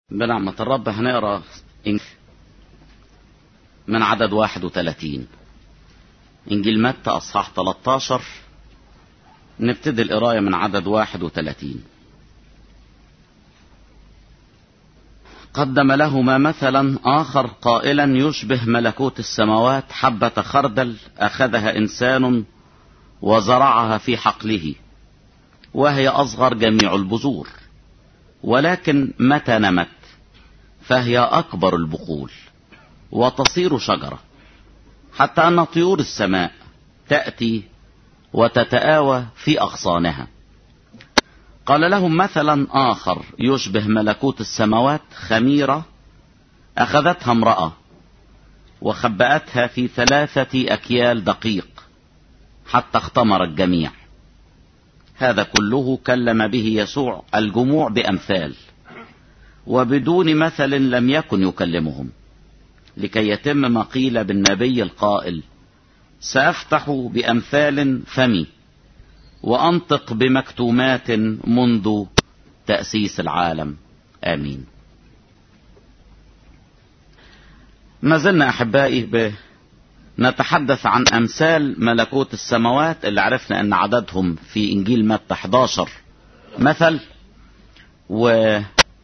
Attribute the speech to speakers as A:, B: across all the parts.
A: بنعمة الرب هنقرا من عدد 31 إنجيل متى أصحاح 13 نبتدي القراية من عدد 31 قدم لهما مثلا آخر قائلا يشبه ملكوت السماوات حبة خردل أخذها إنسان وزرعها في حقله وهي أصغر جميع البذور ولكن متى نمت فهي أكبر البقول وتصير شجرة حتى أن طيور السماء تأتي وتتآوى في أغصانها قال لهم مثلا آخر يشبه ملكوت السماوات خميرة أخذتها امرأة وخبأتها في ثلاثة أكيال دقيق حتى اختمر الجميع هذا كله كلم به يسوع الجموع بأمثال وبدون مثل لم يكن يكلمهم لكي يتم ما قيل بالنبي القائل سأفتح بأمثال فمي وأنطق بمكتومات منذ تأسيس العالم آمين ما زلنا أحبائي نتحدث عن أمثال ملكوت السماوات اللي عرفنا أن عددهم في إنجيل متى 11 مثل و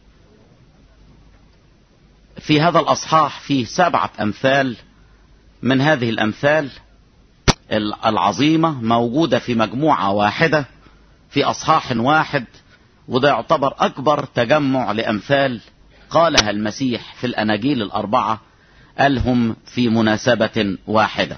A: في هذا الأصحاح فيه سبعة أمثال من هذه الأمثال العظيمة موجودة في مجموعة واحدة في أصحاح واحد وده يعتبر أكبر تجمع لأمثال قالها المسيح في الأناجيل الأربعة قالهم في مناسبة واحدة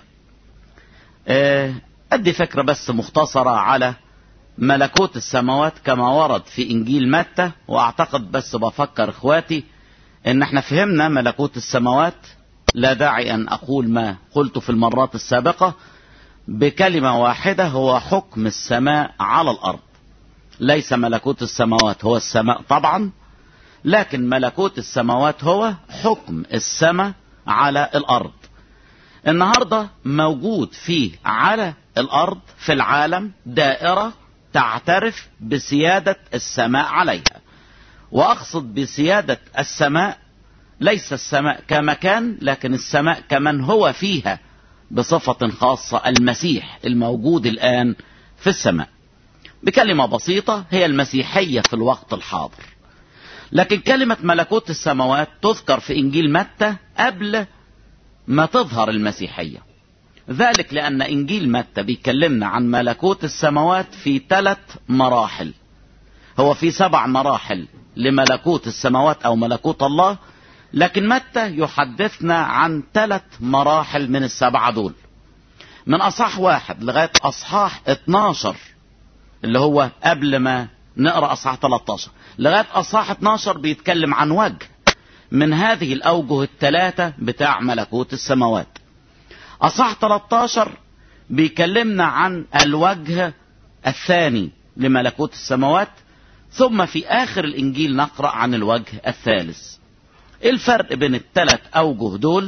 A: أدي فكرة بس مختصرة على ملكوت السماوات كما ورد في إنجيل متى وأعتقد بس بفكر إخواتي إن احنا فهمنا ملكوت السماوات لا داعي أن أقول ما قلت في المرات السابقة بكلمة واحدة هو حكم السماء على الأرض ليس ملكوت السماوات هو السماء طبعا لكن ملكوت السماوات هو حكم السماء على الأرض النهاردة موجود فيه على الأرض في العالم دائرة تعترف بسيادة السماء عليها وأقصد بسيادة السماء ليس السماء كمكان لكن السماء كمن هو فيها بصفة خاصة المسيح الموجود الآن في السماء بكلمة بسيطة هي المسيحية في الوقت الحاضر لكن كلمة ملكوت السماوات تذكر في إنجيل متى قبل ما تظهر المسيحية ذلك لأن إنجيل متى بيكلمنا عن ملكوت السماوات في ثلاث مراحل هو في سبع مراحل لملكوت السماوات أو ملكوت الله لكن متى يحدثنا عن ثلاث مراحل من السبعة دول من أصحاح واحد لغاية أصحاح 12 اللي هو قبل ما نقرأ أصحاح 13 لغاية أصحاح 12 بيتكلم عن وجه من هذه الأوجه الثلاثة بتاع ملكوت السماوات أصحاح 13 بيكلمنا عن الوجه الثاني لملكوت السماوات ثم في آخر الإنجيل نقرأ عن الوجه الثالث ايه الفرق بين الثلاث أوجه دول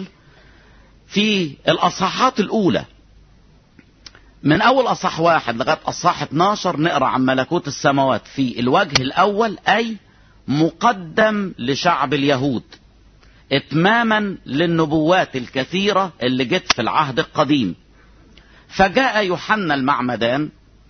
A: في الأصحاحات الأولى من أول أصح واحد لغاية أصح 12 نقرأ عن ملكوت السماوات في الوجه الأول أي مقدم لشعب اليهود اتماما للنبوات الكثيرة اللي جت في العهد القديم فجاء يوحنا المعمدان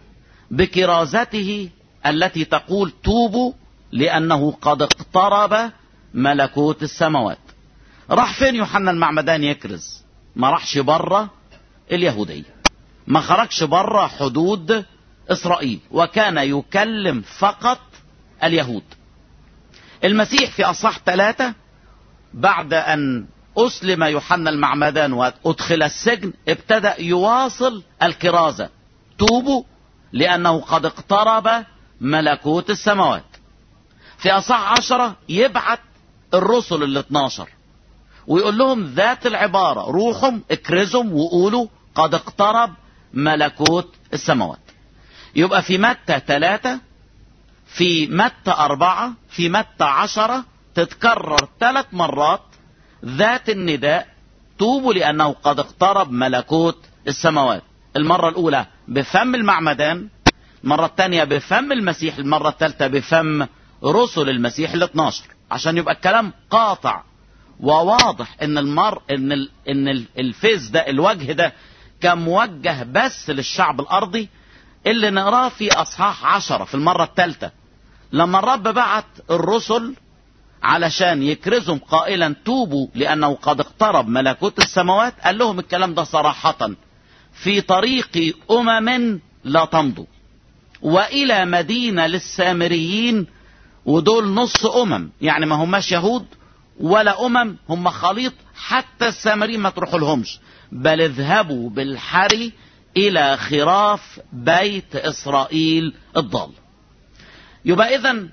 A: بكرازته التي تقول توبوا لأنه قد اقترب ملكوت السماوات راح فين يوحنا المعمدان يكرز ما راحش بره اليهودية ما خرجش بره حدود إسرائيل وكان يكلم فقط اليهود المسيح في أصح ثلاثة بعد أن أسلم يوحنا المعمدان وأدخل السجن ابتدأ يواصل الكرازة توبوا لأنه قد اقترب ملكوت السماوات في أصح عشرة يبعت الرسل ال 12 ويقول لهم ذات العبارة روحهم اكرزهم وقولوا قد اقترب ملكوت السماوات يبقى في متى ثلاثة في متى أربعة في متى عشرة تتكرر ثلاث مرات ذات النداء توبوا لأنه قد اقترب ملكوت السماوات المرة الأولى بفم المعمدان المرة الثانية بفم المسيح المرة الثالثة بفم رسل المسيح ال 12 عشان يبقى الكلام قاطع وواضح ان المر ان ال... ان ال- الفيز ده الوجه ده كان موجه بس للشعب الارضي اللي نقراه في اصحاح عشرة في المرة الثالثة لما الرب بعت الرسل علشان يكرزهم قائلا توبوا لانه قد اقترب ملكوت السماوات قال لهم الكلام ده صراحة في طريق امم لا تمضوا والى مدينة للسامريين ودول نص امم يعني ما هماش يهود ولا امم هم خليط حتى السامريين ما تروحوا لهمش بل اذهبوا بالحري الى خراف بيت اسرائيل الضال يبقى اذا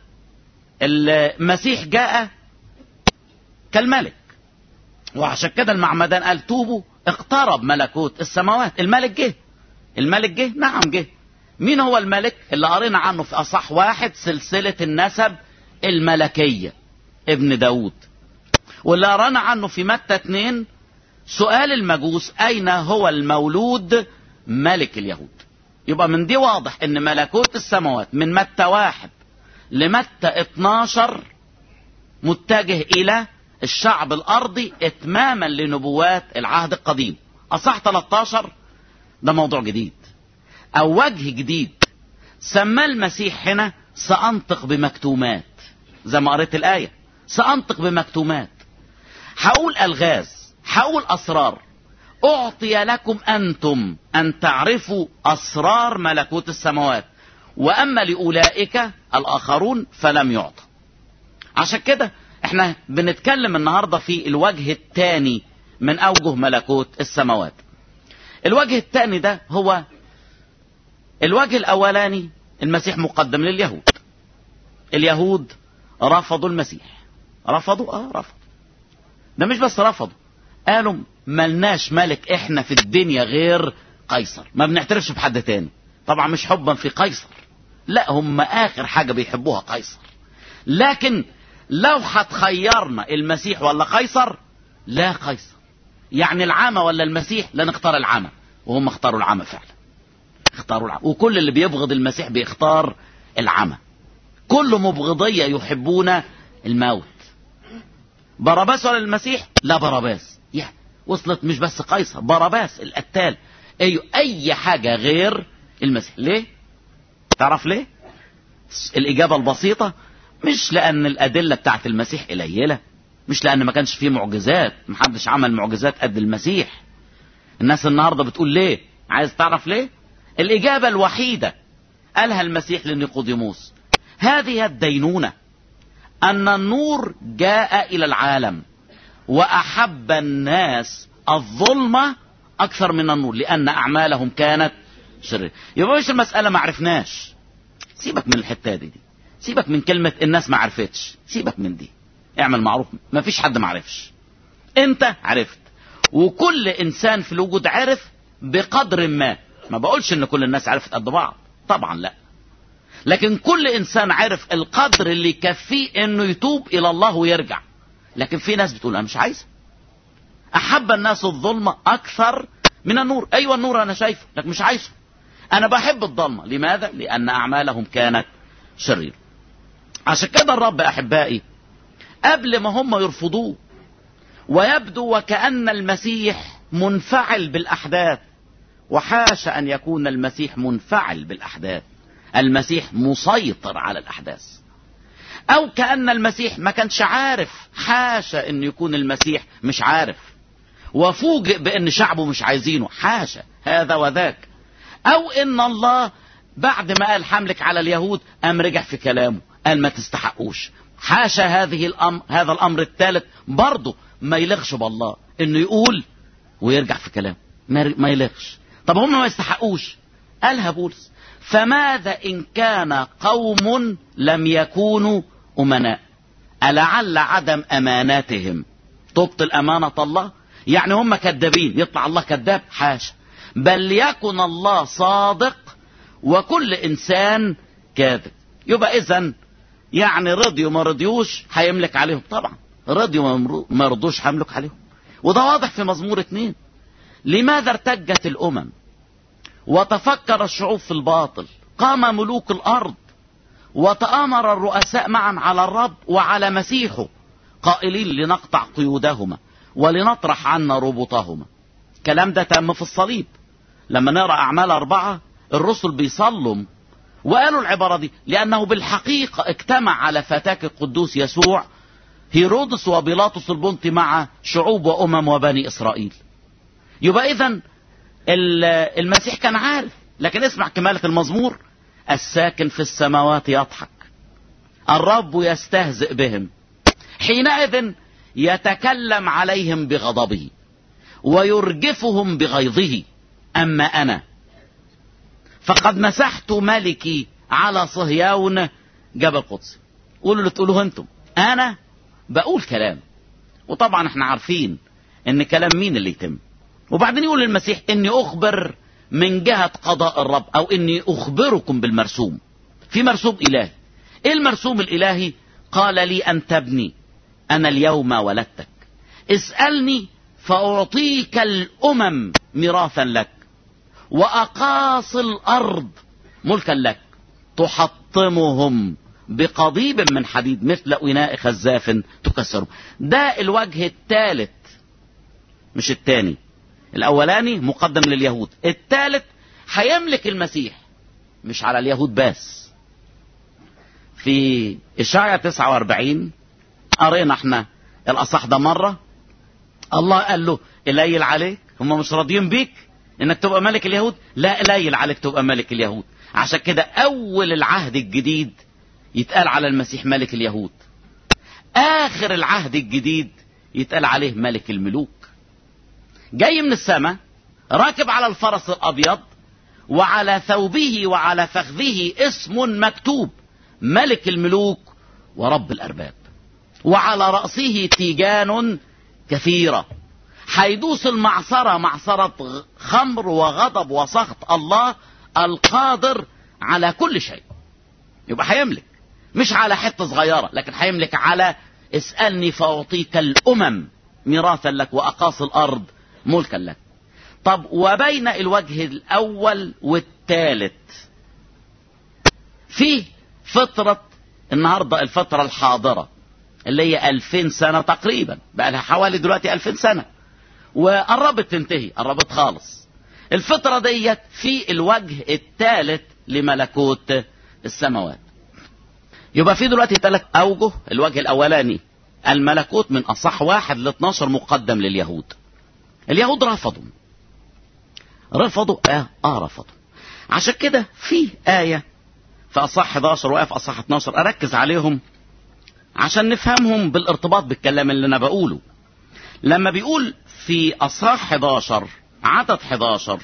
A: المسيح جاء كالملك وعشان كده المعمدان قال توبوا اقترب ملكوت السماوات الملك جه الملك جه نعم جه مين هو الملك اللي قرينا عنه في اصح واحد سلسلة النسب الملكية ابن داود واللي قرانا عنه في متى اتنين سؤال المجوس اين هو المولود ملك اليهود يبقى من دي واضح ان ملكوت السماوات من متى واحد لمتى 12 متجه الى الشعب الارضي اتماما لنبوات العهد القديم اصح 13 ده موضوع جديد او وجه جديد سماه المسيح هنا سانطق بمكتومات زي ما قريت الايه سانطق بمكتومات هقول الغاز هقول اسرار اعطي لكم انتم ان تعرفوا اسرار ملكوت السماوات واما لاولئك الاخرون فلم يعطى عشان كده احنا بنتكلم النهارده في الوجه الثاني من اوجه ملكوت السماوات الوجه الثاني ده هو الوجه الاولاني المسيح مقدم لليهود اليهود رفضوا المسيح رفضوا اه رفضوا ده مش بس رفضوا قالوا ملناش ملك احنا في الدنيا غير قيصر ما بنعترفش بحد تاني طبعا مش حبا في قيصر لا هم اخر حاجة بيحبوها قيصر لكن لو هتخيرنا المسيح ولا قيصر لا قيصر يعني العامة ولا المسيح لا نختار العامة وهم اختاروا العامة فعلا اختاروا العامة وكل اللي بيبغض المسيح بيختار العامة كل مبغضية يحبون الموت باراباس ولا المسيح لا باراباس يعني وصلت مش بس قيصر باراباس القتال ايوه اي حاجة غير المسيح ليه تعرف ليه الاجابة البسيطة مش لان الادلة بتاعت المسيح قليلة مش لان ما كانش فيه معجزات محدش عمل معجزات قد المسيح الناس النهاردة بتقول ليه عايز تعرف ليه الاجابة الوحيدة قالها المسيح لنيقوديموس هذه الدينونة ان النور جاء الى العالم واحب الناس الظلمة اكثر من النور لان اعمالهم كانت شريرة يبقى مش المسألة ما عرفناش سيبك من الحتة دي, دي سيبك من كلمة الناس ما عرفتش سيبك من دي اعمل معروف ما فيش حد ما عرفش انت عرفت وكل انسان في الوجود عرف بقدر ما ما بقولش ان كل الناس عرفت قد بعض طبعا لا لكن كل انسان عرف القدر اللي يكفيه انه يتوب الى الله ويرجع لكن في ناس بتقول انا مش عايزه احب الناس الظلمة اكثر من النور ايوه النور انا شايفه لكن مش عايزه انا بحب الظلمة لماذا لان اعمالهم كانت شريرة عشان كده الرب احبائي قبل ما هم يرفضوه ويبدو وكأن المسيح منفعل بالاحداث وحاش ان يكون المسيح منفعل بالاحداث المسيح مسيطر على الاحداث او كأن المسيح ما كانش عارف حاشا ان يكون المسيح مش عارف وفوجئ بان شعبه مش عايزينه حاشا هذا وذاك او ان الله بعد ما قال حملك على اليهود قام رجع في كلامه قال ما تستحقوش حاشا هذه الامر هذا الامر الثالث برضه ما يلغش بالله انه يقول ويرجع في كلامه ما يلغش طب هم ما يستحقوش قالها بولس فماذا ان كان قوم لم يكونوا امناء ألعل عدم اماناتهم تبطل امانة الله يعني هم كذابين يطلع الله كذاب حاشا بل يكن الله صادق وكل انسان كاذب يبقى اذا يعني رضيوا ما رضيوش هيملك عليهم طبعا رضيوا ما رضوش هيملك عليهم وده واضح في مزمور اتنين لماذا ارتجت الامم وتفكر الشعوب في الباطل قام ملوك الارض وتآمر الرؤساء معا على الرب وعلى مسيحه قائلين لنقطع قيودهما ولنطرح عنا ربطهما الكلام ده تم في الصليب لما نقرأ أعمال أربعة الرسل بيصلوا وقالوا العبارة دي لأنه بالحقيقة اجتمع على فتاك القدوس يسوع هيرودس وبيلاطس البنطي مع شعوب وأمم وبني إسرائيل يبقى إذا المسيح كان عارف لكن اسمع كمالة المزمور الساكن في السماوات يضحك الرب يستهزئ بهم حينئذ يتكلم عليهم بغضبه ويرجفهم بغيظه أما أنا فقد مسحت ملكي على صهيون جبل قدس قولوا اللي تقولوه انتم انا بقول كلام وطبعا احنا عارفين ان كلام مين اللي يتم وبعدين يقول المسيح اني اخبر من جهة قضاء الرب او اني اخبركم بالمرسوم في مرسوم الهي ايه المرسوم الالهي قال لي ان تبني انا اليوم ولدتك اسألني فاعطيك الامم ميراثا لك واقاصي الارض ملكا لك تحطمهم بقضيب من حديد مثل اناء خزاف تكسره ده الوجه الثالث مش الثاني الاولاني مقدم لليهود الثالث هيملك المسيح مش على اليهود بس في اشعيا 49 قرينا احنا الاصح ده مره الله قال له قليل عليك هم مش راضيين بيك انك تبقى ملك اليهود لا قليل عليك تبقى ملك اليهود عشان كده اول العهد الجديد يتقال على المسيح ملك اليهود اخر العهد الجديد يتقال عليه ملك الملوك جاي من السماء راكب على الفرس الابيض وعلى ثوبه وعلى فخذه اسم مكتوب ملك الملوك ورب الارباب وعلى راسه تيجان كثيره هيدوس المعصرة معصرة خمر وغضب وسخط الله القادر على كل شيء يبقى هيملك مش على حتة صغيرة لكن هيملك على اسألني فأعطيك الأمم ميراثا لك وأقاصي الأرض ملكا لك طب وبين الوجه الأول والثالث في فترة النهاردة الفترة الحاضرة اللي هي ألفين سنة تقريبا بقى لها حوالي دلوقتي ألفين سنة وقربت تنتهي قربت خالص الفترة ديت في الوجه الثالث لملكوت السماوات يبقى في دلوقتي ثلاث أوجه الوجه الأولاني الملكوت من أصح واحد ل 12 مقدم لليهود اليهود رفضوا رفضوا اه اه رفضوا عشان كده في آية في أصح 11 وآية في أصح 12 أركز عليهم عشان نفهمهم بالارتباط بالكلام اللي أنا بقوله لما بيقول في أصحاح 11 عدد 11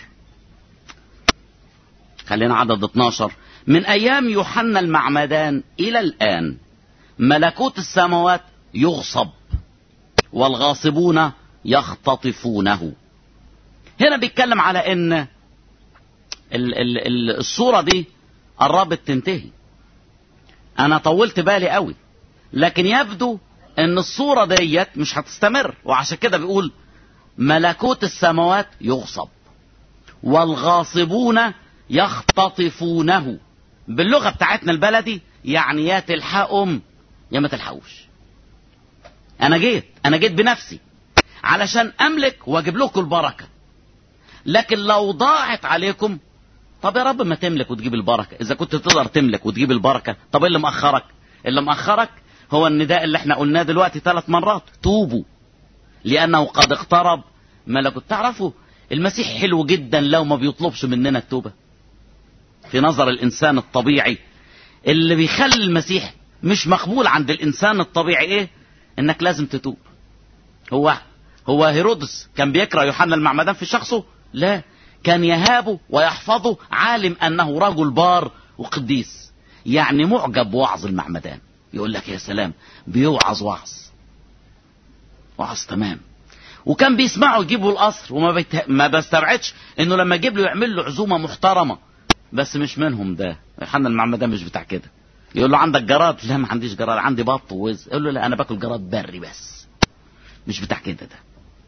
A: خلينا عدد 12 من أيام يوحنا المعمدان إلى الآن ملكوت السماوات يغصب والغاصبون يختطفونه هنا بيتكلم على ان ال ال ال الصورة دي قربت تنتهي انا طولت بالي قوي لكن يبدو ان الصورة ديت مش هتستمر وعشان كده بيقول ملكوت السماوات يغصب والغاصبون يختطفونه باللغة بتاعتنا البلدي يعني يا تلحقهم يا ما تلحقوش انا جيت انا جيت بنفسي علشان املك واجيب لكم البركة لكن لو ضاعت عليكم طب يا رب ما تملك وتجيب البركة اذا كنت تقدر تملك وتجيب البركة طب ايه اللي مأخرك اللي مأخرك هو النداء اللي احنا قلناه دلوقتي ثلاث مرات توبوا لانه قد اقترب ملكوت تعرفوا المسيح حلو جدا لو ما بيطلبش مننا التوبة في نظر الانسان الطبيعي اللي بيخلي المسيح مش مقبول عند الانسان الطبيعي ايه انك لازم تتوب هو هو هيرودس كان بيكره يوحنا المعمدان في شخصه لا كان يهابه ويحفظه عالم انه رجل بار وقديس يعني معجب بوعظ المعمدان يقول لك يا سلام بيوعظ وعظ وعظ تمام وكان بيسمعه يجيبه القصر وما بيت... ما بستبعدش انه لما يجيب له يعمل له عزومه محترمه بس مش منهم ده يوحنا المعمدان مش بتاع كده يقول له عندك جراد لا ما عنديش جراد عندي بط ووز يقول له لا انا باكل جراد بري بس مش بتاع كده ده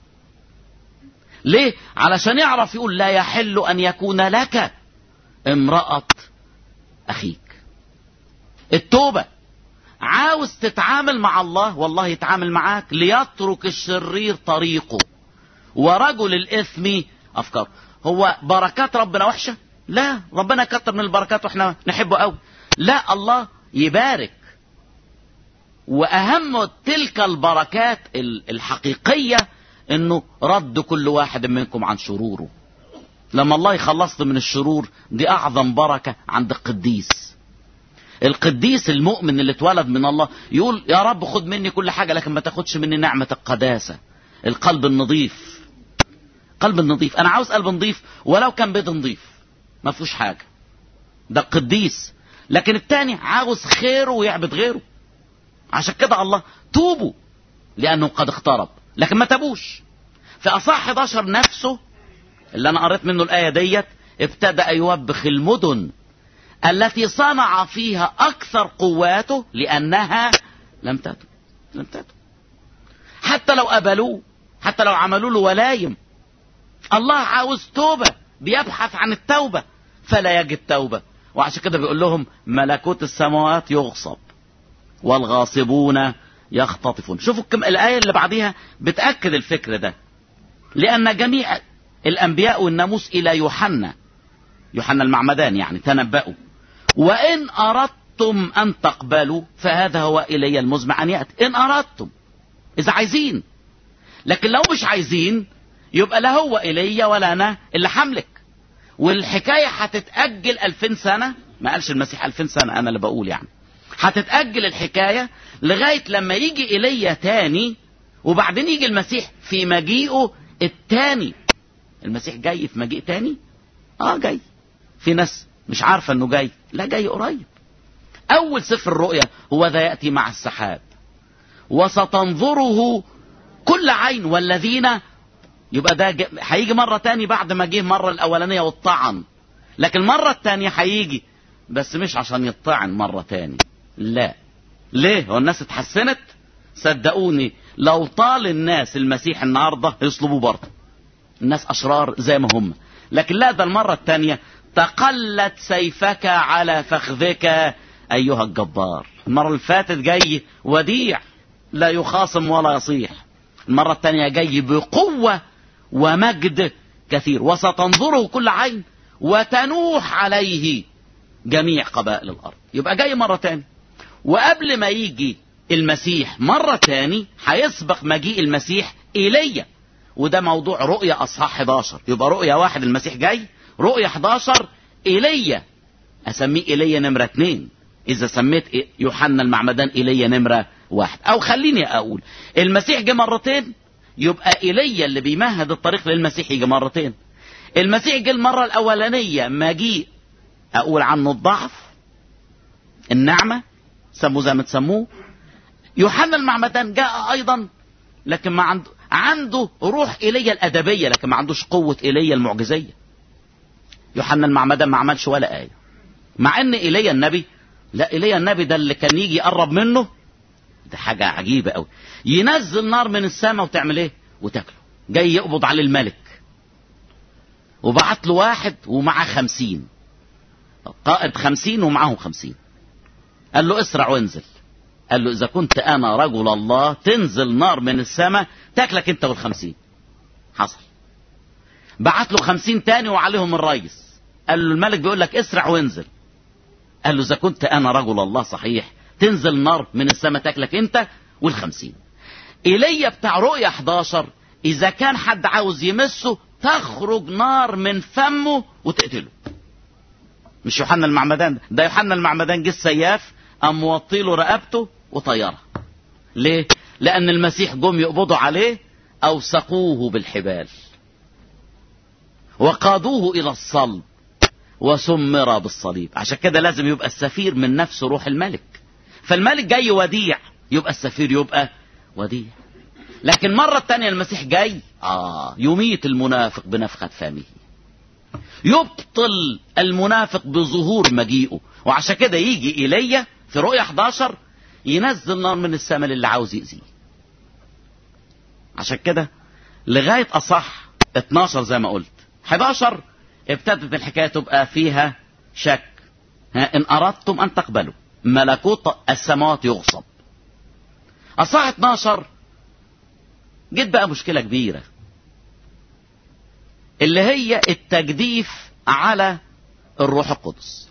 A: ليه علشان يعرف يقول لا يحل ان يكون لك امرأة اخيك التوبة عاوز تتعامل مع الله والله يتعامل معاك ليترك الشرير طريقه ورجل الإثم أفكار هو بركات ربنا وحشة لا ربنا كتر من البركات واحنا نحبه قوي لا الله يبارك واهم تلك البركات الحقيقية انه رد كل واحد منكم عن شروره لما الله يخلصنا من الشرور دي اعظم بركة عند القديس القديس المؤمن اللي اتولد من الله يقول يا رب خد مني كل حاجة لكن ما تاخدش مني نعمة القداسة القلب النظيف قلب النظيف انا عاوز قلب نظيف ولو كان بيض نظيف ما فيهوش حاجة ده القديس لكن التاني عاوز خيره ويعبد غيره عشان كده الله توبوا لانه قد اقترب لكن ما تابوش في اصح 11 نفسه اللي انا قريت منه الايه ديت ابتدأ يوبخ المدن التي صنع فيها اكثر قواته لانها لم تتب لم تتب حتى لو قبلوه حتى لو عملوا له ولايم الله عاوز توبة بيبحث عن التوبة فلا يجد توبة وعشان كده بيقول لهم ملكوت السماوات يغصب والغاصبون يختطفون شوفوا كم الآية اللي بعديها بتأكد الفكر ده لأن جميع الأنبياء والناموس إلى يوحنا يوحنا المعمدان يعني تنبأوا وإن أردتم أن تقبلوا فهذا هو إلي المزمع أن يأتي إن أردتم إذا عايزين لكن لو مش عايزين يبقى لا هو إلي ولا أنا اللي حملك والحكاية هتتأجل ألفين سنة ما قالش المسيح ألفين سنة أنا اللي بقول يعني هتتأجل الحكاية لغاية لما يجي إلي تاني وبعدين يجي المسيح في مجيئه التاني المسيح جاي في مجيء تاني اه جاي في ناس مش عارفة انه جاي لا جاي قريب اول سفر الرؤيا هو ذا يأتي مع السحاب وستنظره كل عين والذين يبقى ده هيجي مرة تاني بعد ما جه مرة الأولانية والطعن لكن المرة التانية هيجي بس مش عشان يطعن مرة تاني لا ليه هو الناس اتحسنت صدقوني لو طال الناس المسيح النهاردة يصلبوا برضه الناس أشرار زي ما هم لكن لا ده المرة التانية تقلت سيفك على فخذك أيها الجبار المرة اللي فاتت جاي وديع لا يخاصم ولا يصيح المرة التانية جاي بقوة ومجد كثير وستنظره كل عين وتنوح عليه جميع قبائل الأرض يبقى جاي مرة تاني وقبل ما يجي المسيح مرة تاني هيسبق مجيء المسيح إيليا وده موضوع رؤية أصحاح 11 يبقى رؤية واحد المسيح جاي رؤية 11 إيليا أسميه إيليا نمرة اتنين إذا سميت يوحنا المعمدان إيليا نمرة واحد أو خليني أقول المسيح جه مرتين يبقى إيليا اللي بيمهد الطريق للمسيح يجي مرتين المسيح جه المرة الأولانية مجيء أقول عنه الضعف النعمة سموه زي ما تسموه يوحنا المعمدان جاء أيضا لكن ما عنده عنده روح إيليا الأدبية لكن ما عندوش قوة إيليا المعجزية يوحنا المعمدان ما عملش ولا آية مع ان ايليا النبي لا ايليا النبي ده اللي كان يجي يقرب منه ده حاجة عجيبة قوي ينزل نار من السماء وتعمل ايه وتاكله جاي يقبض على الملك وبعت له واحد ومعاه خمسين قائد خمسين ومعاهم خمسين قال له اسرع وانزل قال له اذا كنت انا رجل الله تنزل نار من السماء تاكلك انت والخمسين حصل بعت له خمسين تاني وعليهم الريس قال له الملك بيقول لك اسرع وانزل قال له اذا كنت انا رجل الله صحيح تنزل نار من السماء تاكلك انت والخمسين ايليا بتاع رؤيا 11 اذا كان حد عاوز يمسه تخرج نار من فمه وتقتله مش يوحنا المعمدان ده يوحنا المعمدان جه السياف قام موطي له رقبته وطيرها ليه لان المسيح جم يقبضوا عليه اوثقوه بالحبال وقادوه الى الصلب وسمر بالصليب عشان كده لازم يبقى السفير من نفس روح الملك فالملك جاي وديع يبقى السفير يبقى وديع لكن مرة تانية المسيح جاي آه يميت المنافق بنفخة فمه يبطل المنافق بظهور مجيئه وعشان كده يجي إيليا في رؤية 11 ينزل نار من السماء اللي عاوز يأذيه عشان كده لغاية أصح 12 زي ما قلت 11 ابتدت الحكاية تبقى فيها شك ها إن أردتم أن تقبلوا ملكوت السماوات يغصب اصحاح 12 جت بقى مشكلة كبيرة اللي هي التجديف على الروح القدس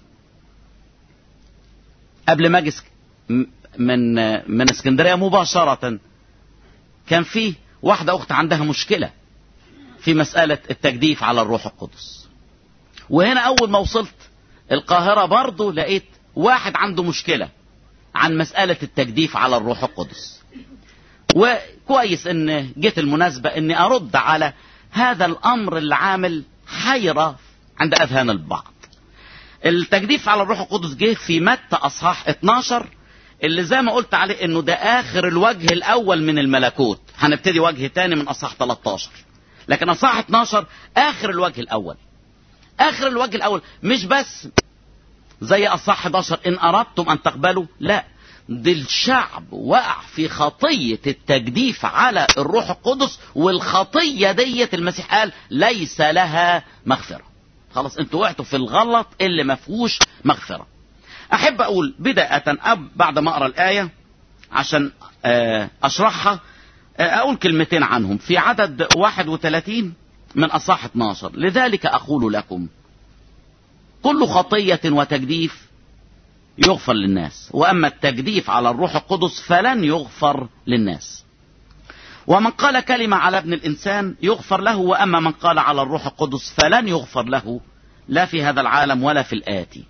A: قبل ما اجي من من اسكندريه مباشره كان في واحده اخت عندها مشكله في مساله التجديف على الروح القدس وهنا اول ما وصلت القاهره برضه لقيت واحد عنده مشكله عن مساله التجديف على الروح القدس وكويس ان جت المناسبه اني ارد على هذا الامر اللي عامل حيره عند اذهان البعض التجديف على الروح القدس جه في متى اصحاح 12 اللي زي ما قلت عليه انه ده اخر الوجه الاول من الملكوت هنبتدي وجه تاني من اصحاح 13 لكن اصحاح 12 اخر الوجه الاول اخر الوجه الاول مش بس زي اصحاح 11 ان اردتم ان تقبلوا لا ده الشعب وقع في خطية التجديف على الروح القدس والخطية ديت المسيح قال ليس لها مغفرة خلاص انتوا وقعتوا في الغلط اللي ما فيهوش مغفرة احب اقول بداية أب بعد ما اقرا الآية عشان اشرحها اقول كلمتين عنهم في عدد 31 من اصحاح 12 لذلك اقول لكم كل خطية وتجديف يغفر للناس واما التجديف على الروح القدس فلن يغفر للناس ومن قال كلمة على ابن الإنسان يغفر له وأما من قال على الروح القدس فلن يغفر له لا في هذا العالم ولا في الآتي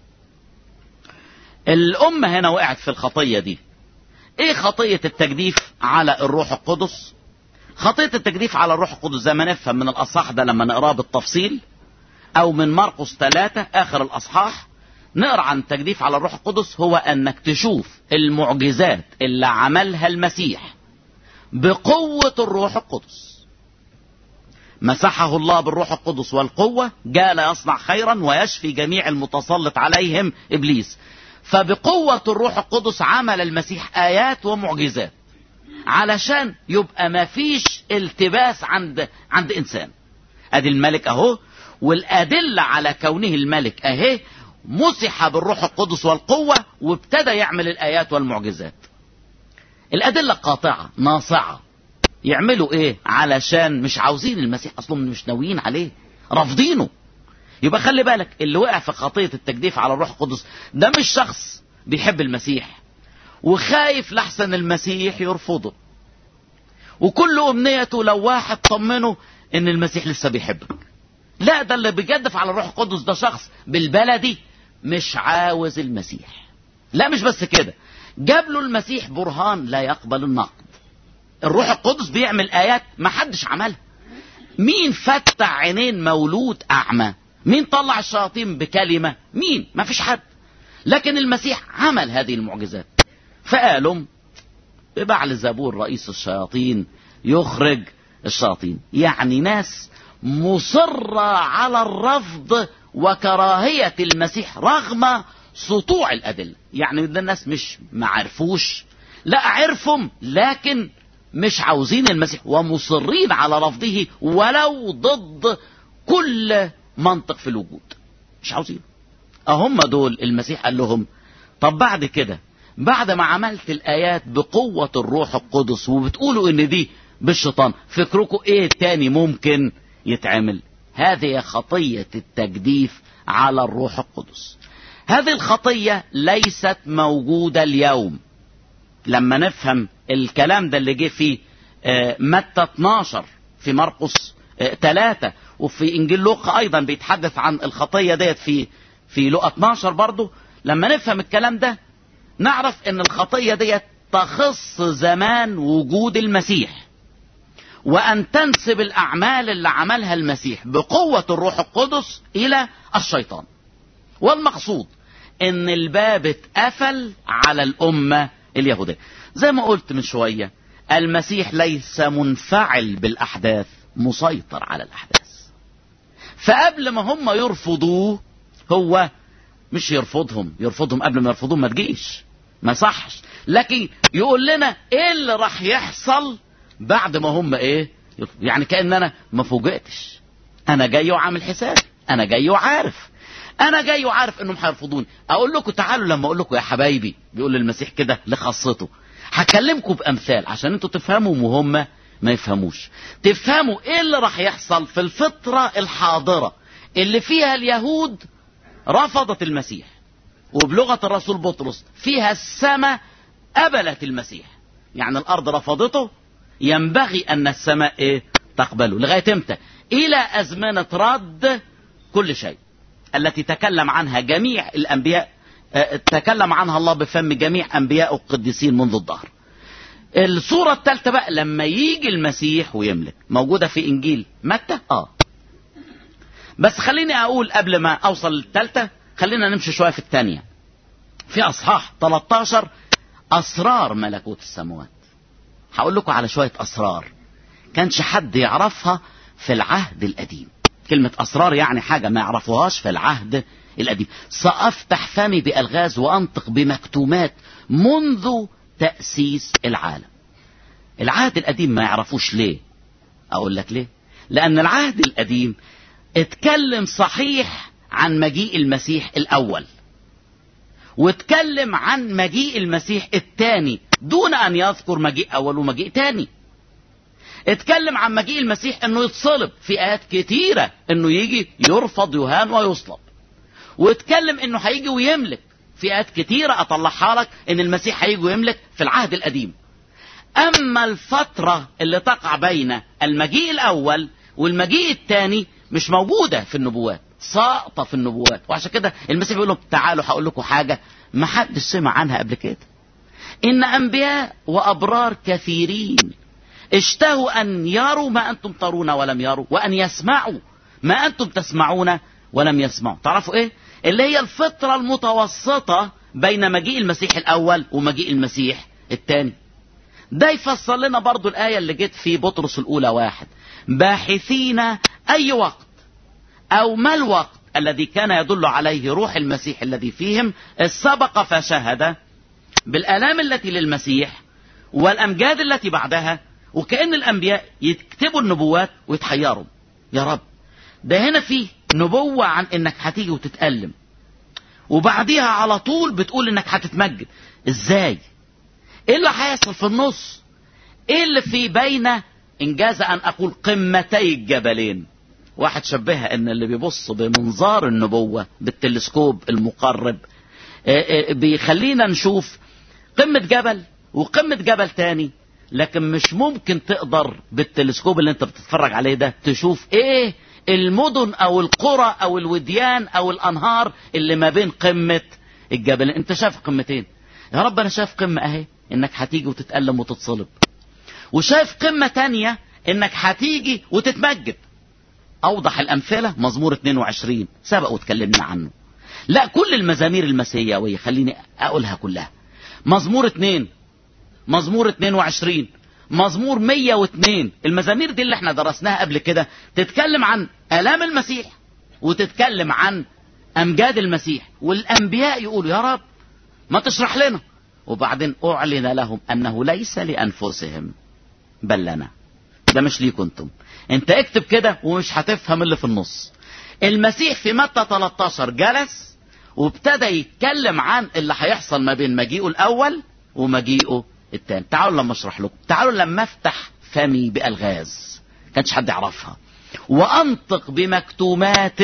A: الأمة هنا وقعت في الخطية دي إيه خطية التجديف على الروح القدس خطية التجديف على الروح القدس زي ما نفهم من الأصحاح ده لما نقراه بالتفصيل أو من مرقس ثلاثة آخر الأصحاح نقرا عن التجديف على الروح القدس هو انك تشوف المعجزات اللي عملها المسيح بقوة الروح القدس مسحه الله بالروح القدس والقوة جاء لا يصنع خيرا ويشفي جميع المتسلط عليهم إبليس فبقوة الروح القدس عمل المسيح آيات ومعجزات علشان يبقى ما فيش التباس عند عند إنسان أدي الملك أهو والأدلة على كونه الملك أهي مسح بالروح القدس والقوة وابتدى يعمل الآيات والمعجزات الأدلة قاطعة ناصعة يعملوا ايه علشان مش عاوزين المسيح اصلا مش ناويين عليه رافضينه يبقى خلي بالك اللي وقع في خطية التجديف على الروح القدس ده مش شخص بيحب المسيح وخايف لحسن المسيح يرفضه وكل امنيته لو واحد طمنه ان المسيح لسه بيحبك لا ده اللي بيجدف على الروح القدس ده شخص بالبلدي مش عاوز المسيح لا مش بس كده جاب له المسيح برهان لا يقبل النقد الروح القدس بيعمل ايات ما حدش عملها مين فتح عينين مولود اعمى مين طلع الشياطين بكلمة مين ما فيش حد لكن المسيح عمل هذه المعجزات فقالوا ببعل زبور رئيس الشياطين يخرج الشياطين يعني ناس مصرة على الرفض وكراهية المسيح رغم سطوع الأدلة يعني ده الناس مش معرفوش لا عرفهم لكن مش عاوزين المسيح ومصرين على رفضه ولو ضد كل منطق في الوجود مش عاوزين اهم دول المسيح قال لهم طب بعد كده بعد ما عملت الآيات بقوة الروح القدس وبتقولوا ان دي بالشيطان فكركم ايه تاني ممكن يتعمل هذه خطية التجديف على الروح القدس هذه الخطية ليست موجودة اليوم لما نفهم الكلام ده اللي جه في متى 12 في مرقس 3 وفي انجيل لوقا ايضا بيتحدث عن الخطيه ديت في في لوقا 12 برضه لما نفهم الكلام ده نعرف ان الخطيه ديت تخص زمان وجود المسيح وان تنسب الاعمال اللي عملها المسيح بقوه الروح القدس الى الشيطان والمقصود ان الباب اتقفل على الامه اليهوديه زي ما قلت من شويه المسيح ليس منفعل بالاحداث مسيطر على الاحداث فقبل ما هم يرفضوه هو مش يرفضهم يرفضهم قبل ما يرفضوهم ما تجيش ما صحش لكن يقول لنا ايه اللي راح يحصل بعد ما هم ايه يعني كأن انا ما فوجئتش انا جاي وعامل حسابي انا جاي وعارف انا جاي وعارف انهم هيرفضوني اقول لكم تعالوا لما اقول لكم يا حبايبي بيقول المسيح كده لخاصته هكلمكم بامثال عشان انتوا تفهموا وهم ما يفهموش تفهموا ايه اللي راح يحصل في الفترة الحاضرة اللي فيها اليهود رفضت المسيح وبلغة الرسول بطرس فيها السماء قبلت المسيح يعني الارض رفضته ينبغي ان السماء ايه تقبله لغاية امتى الى ازمنة رد كل شيء التي تكلم عنها جميع الانبياء اه تكلم عنها الله بفم جميع انبياء القديسين منذ الظهر الصورة الثالثة بقى لما يجي المسيح ويملك موجودة في انجيل متى اه بس خليني اقول قبل ما اوصل للثالثة خلينا نمشي شوية في الثانية في اصحاح 13 اسرار ملكوت السماوات هقول لكم على شوية اسرار كانش حد يعرفها في العهد القديم كلمة اسرار يعني حاجة ما يعرفوهاش في العهد القديم سافتح فمي بالغاز وانطق بمكتومات منذ تأسيس العالم العهد القديم ما يعرفوش ليه اقول لك ليه لان العهد القديم اتكلم صحيح عن مجيء المسيح الاول واتكلم عن مجيء المسيح الثاني دون ان يذكر مجيء اول ومجيء ثاني اتكلم عن مجيء المسيح انه يتصلب في ايات كتيرة انه يجي يرفض يهان ويصلب واتكلم انه هيجي ويملك في ايات كتيرة اطلعها لك ان المسيح هيجي ويملك في العهد القديم اما الفترة اللي تقع بين المجيء الاول والمجيء الثاني مش موجودة في النبوات ساقطة في النبوات وعشان كده المسيح بيقول لهم تعالوا هقول لكم حاجة ما حدش سمع عنها قبل كده ان انبياء وابرار كثيرين اشتهوا ان يروا ما انتم ترون ولم يروا وان يسمعوا ما انتم تسمعون ولم يسمعوا تعرفوا ايه اللي هي الفترة المتوسطة بين مجيء المسيح الاول ومجيء المسيح الثاني ده يفسر لنا برضو الآية اللي جت في بطرس الأولى واحد باحثين أي وقت أو ما الوقت الذي كان يدل عليه روح المسيح الذي فيهم السبق فشهد بالآلام التي للمسيح والأمجاد التي بعدها وكأن الأنبياء يكتبوا النبوات ويتحيروا يا رب ده هنا فيه نبوة عن انك هتيجي وتتألم وبعديها على طول بتقول انك هتتمجد ازاي ايه اللي هيحصل في النص ايه اللي في بين انجاز ان اقول قمتي الجبلين واحد شبهها ان اللي بيبص بمنظار النبوة بالتلسكوب المقرب بيخلينا نشوف قمة جبل وقمة جبل تاني لكن مش ممكن تقدر بالتلسكوب اللي انت بتتفرج عليه ده تشوف ايه المدن او القرى او الوديان او الانهار اللي ما بين قمة الجبل انت شايف قمتين يا رب انا شايف قمة اهي انك هتيجي وتتألم وتتصلب وشايف قمة تانية انك هتيجي وتتمجد اوضح الامثلة مزمور 22 سبق وتكلمنا عنه لا كل المزامير المسيحية خليني اقولها كلها مزمور 2 مزمور 22 مزمور 102 المزامير دي اللي احنا درسناها قبل كده تتكلم عن آلام المسيح وتتكلم عن أمجاد المسيح والأنبياء يقولوا يا رب ما تشرح لنا وبعدين أعلن لهم أنه ليس لأنفسهم بل لنا ده مش ليكم انتم انت اكتب كده ومش هتفهم اللي في النص المسيح في متى 13 جلس وابتدى يتكلم عن اللي هيحصل ما بين مجيئه الأول ومجيئه التاني تعالوا لما اشرح لكم تعالوا لما افتح فمي بألغاز كانش حد يعرفها وانطق بمكتومات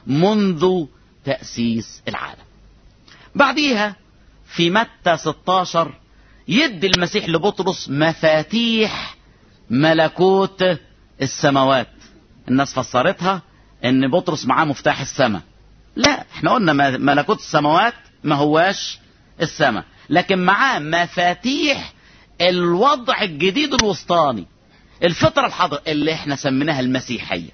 A: منذ تأسيس العالم بعديها في متى 16 يدي المسيح لبطرس مفاتيح ملكوت السماوات الناس فسرتها ان بطرس معاه مفتاح السماء لا احنا قلنا ملكوت السماوات ما هواش السماء لكن معاه مفاتيح الوضع الجديد الوسطاني الفترة الحاضرة اللي احنا سميناها المسيحية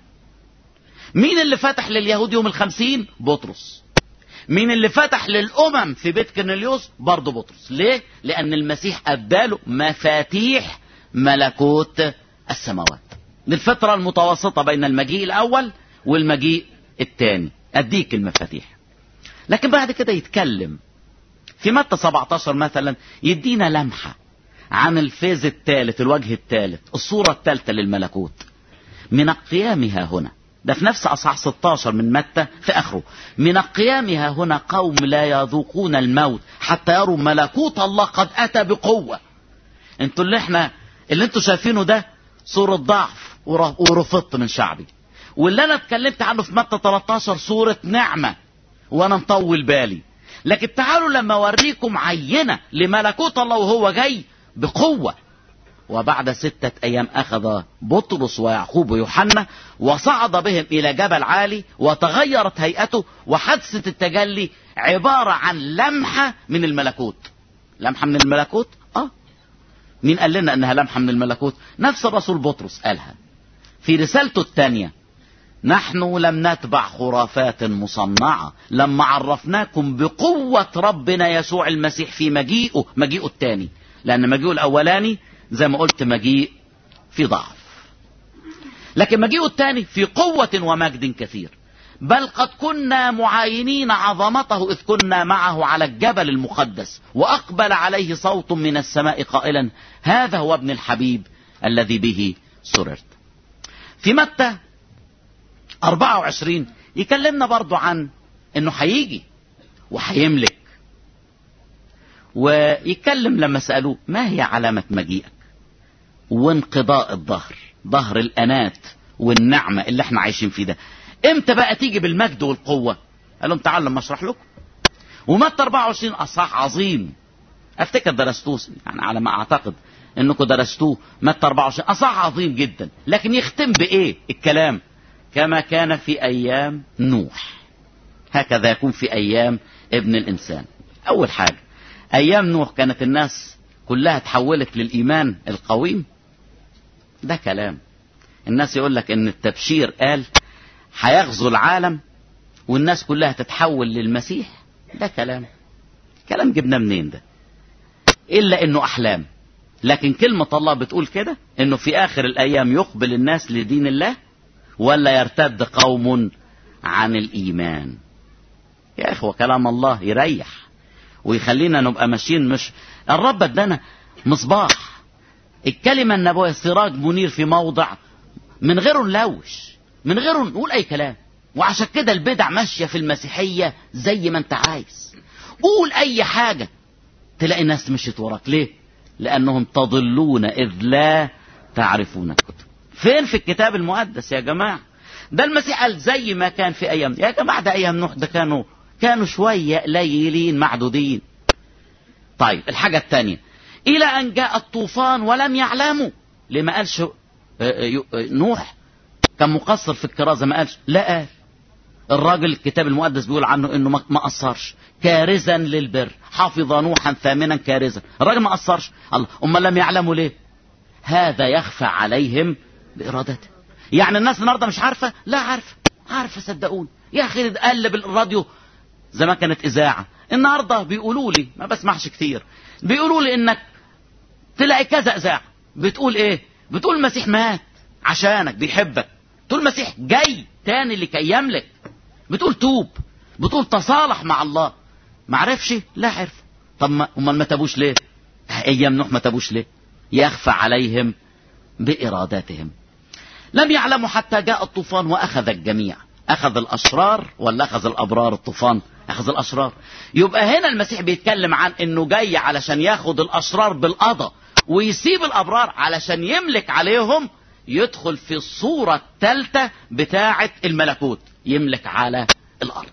A: مين اللي فتح لليهود يوم الخمسين بطرس مين اللي فتح للأمم في بيت كرنليوس برضه بطرس ليه لأن المسيح أداله مفاتيح ملكوت السماوات للفترة المتوسطة بين المجيء الأول والمجيء الثاني أديك المفاتيح لكن بعد كده يتكلم في متى 17 مثلا يدينا لمحة عن الفيز الثالث الوجه الثالث الصورة الثالثة للملكوت من قيامها هنا ده في نفس أصحاح 16 من متى في آخره من قيامها هنا قوم لا يذوقون الموت حتى يروا ملكوت الله قد أتى بقوة انتوا اللي احنا اللي انتوا شايفينه ده صورة ضعف ورفضت من شعبي واللي انا اتكلمت عنه في متى 13 صورة نعمة وانا مطول بالي لكن تعالوا لما اوريكم عينة لملكوت الله وهو جاي بقوة وبعد ستة أيام أخذ بطرس ويعقوب ويوحنا وصعد بهم إلى جبل عالي وتغيرت هيئته وحادثة التجلي عبارة عن لمحة من الملكوت لمحة من الملكوت؟ آه مين قال لنا أنها لمحة من الملكوت؟ نفس الرسول بطرس قالها في رسالته الثانية نحن لم نتبع خرافات مصنعة لما عرفناكم بقوة ربنا يسوع المسيح في مجيئه مجيئه الثاني لأن مجيئه الأولاني زي ما قلت مجيء في ضعف لكن مجيئه الثاني في قوة ومجد كثير بل قد كنا معاينين عظمته إذ كنا معه على الجبل المقدس وأقبل عليه صوت من السماء قائلا هذا هو ابن الحبيب الذي به سررت في متى 24 يكلمنا برضو عن انه هيجي وهيملك ويتكلم لما سألوه ما هي علامة مجيئك وانقضاء الظهر ظهر الأنات والنعمة اللي احنا عايشين فيه ده امتى بقى تيجي بالمجد والقوة قال لهم تعالوا لما اشرح لكم ومتى 24 اصحاح عظيم افتكر درستوه يعني على ما اعتقد انكم درستوه متى 24 اصحاح عظيم جدا لكن يختم بايه الكلام كما كان في ايام نوح هكذا يكون في ايام ابن الانسان اول حاجة ايام نوح كانت الناس كلها تحولت للايمان القويم ده كلام الناس يقول لك ان التبشير قال هيغزو العالم والناس كلها تتحول للمسيح ده كلام كلام جبناه منين ده الا انه احلام لكن كلمة الله بتقول كده انه في اخر الايام يقبل الناس لدين الله ولا يرتد قوم عن الايمان يا اخوة كلام الله يريح ويخلينا نبقى ماشيين مش الرب ادانا مصباح الكلمة النبوية سراج منير في موضع من غيره نلوش من غيره نقول اي كلام وعشان كده البدع ماشية في المسيحية زي ما انت عايز قول اي حاجة تلاقي الناس مشيت وراك ليه لانهم تضلون اذ لا تعرفون الكتب فين في الكتاب المقدس يا جماعة ده المسيح قال زي ما كان في ايام يا جماعة ده ايام نوح ده كانوا كانوا شوية قليلين معدودين طيب الحاجة الثانية الى ان جاء الطوفان ولم يعلموا ليه ما قالش نوح كان مقصر في الكرازة ما قالش لا قال الراجل الكتاب المقدس بيقول عنه انه ما قصرش كارزا للبر حافظ نوحا ثامنا كارزا الراجل ما قصرش الله هم لم يعلموا ليه هذا يخفى عليهم بارادته يعني الناس النهارده مش عارفه لا عارفه عارفه صدقوني يا اخي قلب الراديو زمان كانت اذاعه النهارده بيقولوا لي ما بسمعش كتير بيقولوا لي انك تلاقي كذا اذاعه بتقول ايه بتقول المسيح مات عشانك بيحبك تقول المسيح جاي تاني لكي يملك بتقول توب بتقول تصالح مع الله ما عرفش لا عرف طب ما امال ما تابوش ليه ايام نوح ما تابوش ليه يخفى عليهم باراداتهم لم يعلموا حتى جاء الطوفان واخذ الجميع اخذ الاشرار ولا اخذ الابرار الطوفان اخذ الاشرار يبقى هنا المسيح بيتكلم عن انه جاي علشان ياخد الاشرار بالقضاء ويسيب الابرار علشان يملك عليهم يدخل في الصورة الثالثة بتاعة الملكوت يملك على الأرض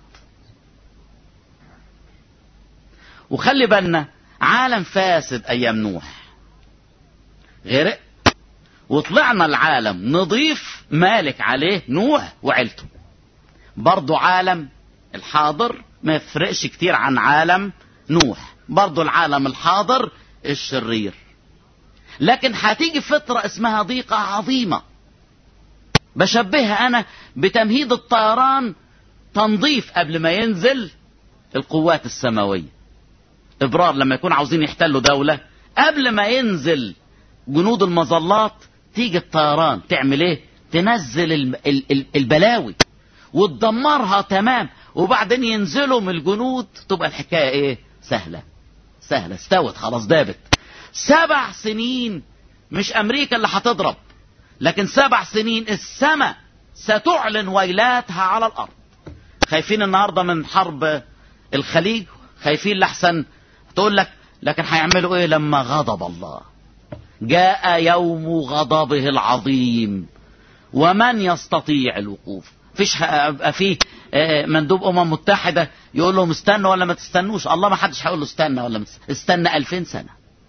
A: وخلي بالنا عالم فاسد أيام نوح غرق وطلعنا العالم نضيف مالك عليه نوح وعيلته برضو عالم الحاضر ما يفرقش كتير عن عالم نوح برضو العالم الحاضر الشرير لكن هتيجي فترة اسمها ضيقة عظيمة بشبهها أنا بتمهيد الطيران تنظيف قبل ما ينزل القوات السماوية إبرار لما يكون عاوزين يحتلوا دولة قبل ما ينزل جنود المظلات تيجي الطيران تعمل ايه تنزل البلاوي وتدمرها تمام وبعدين ينزلوا من الجنود تبقى الحكاية ايه سهلة سهلة استوت خلاص دابت سبع سنين مش امريكا اللي هتضرب لكن سبع سنين السماء ستعلن ويلاتها على الارض خايفين النهارده من حرب الخليج خايفين لحسن تقول لك لكن هيعملوا ايه لما غضب الله جاء يوم غضبه العظيم ومن يستطيع الوقوف فيش هيبقى فيه آه، مندوب امم متحده يقول لهم استنوا ولا ما تستنوش الله ما حدش هيقول له استنى ولا ما تستنى. استنى 2000 سنه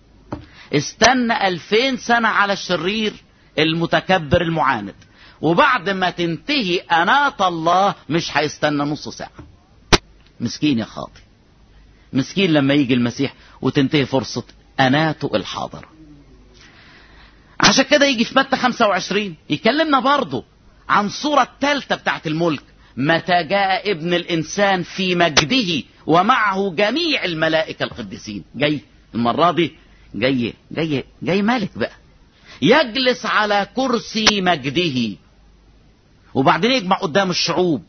A: استنى 2000 سنه على الشرير المتكبر المعاند وبعد ما تنتهي أناة الله مش هيستنى نص ساعة مسكين يا خاطي مسكين لما يجي المسيح وتنتهي فرصة أناته الحاضرة عشان كده يجي في متى 25 يكلمنا برضه عن صورة الثالثة بتاعت الملك متى جاء ابن الإنسان في مجده ومعه جميع الملائكة القديسين جاي المرة دي جاي جاي جاي ملك بقى يجلس على كرسي مجده وبعدين يجمع قدام الشعوب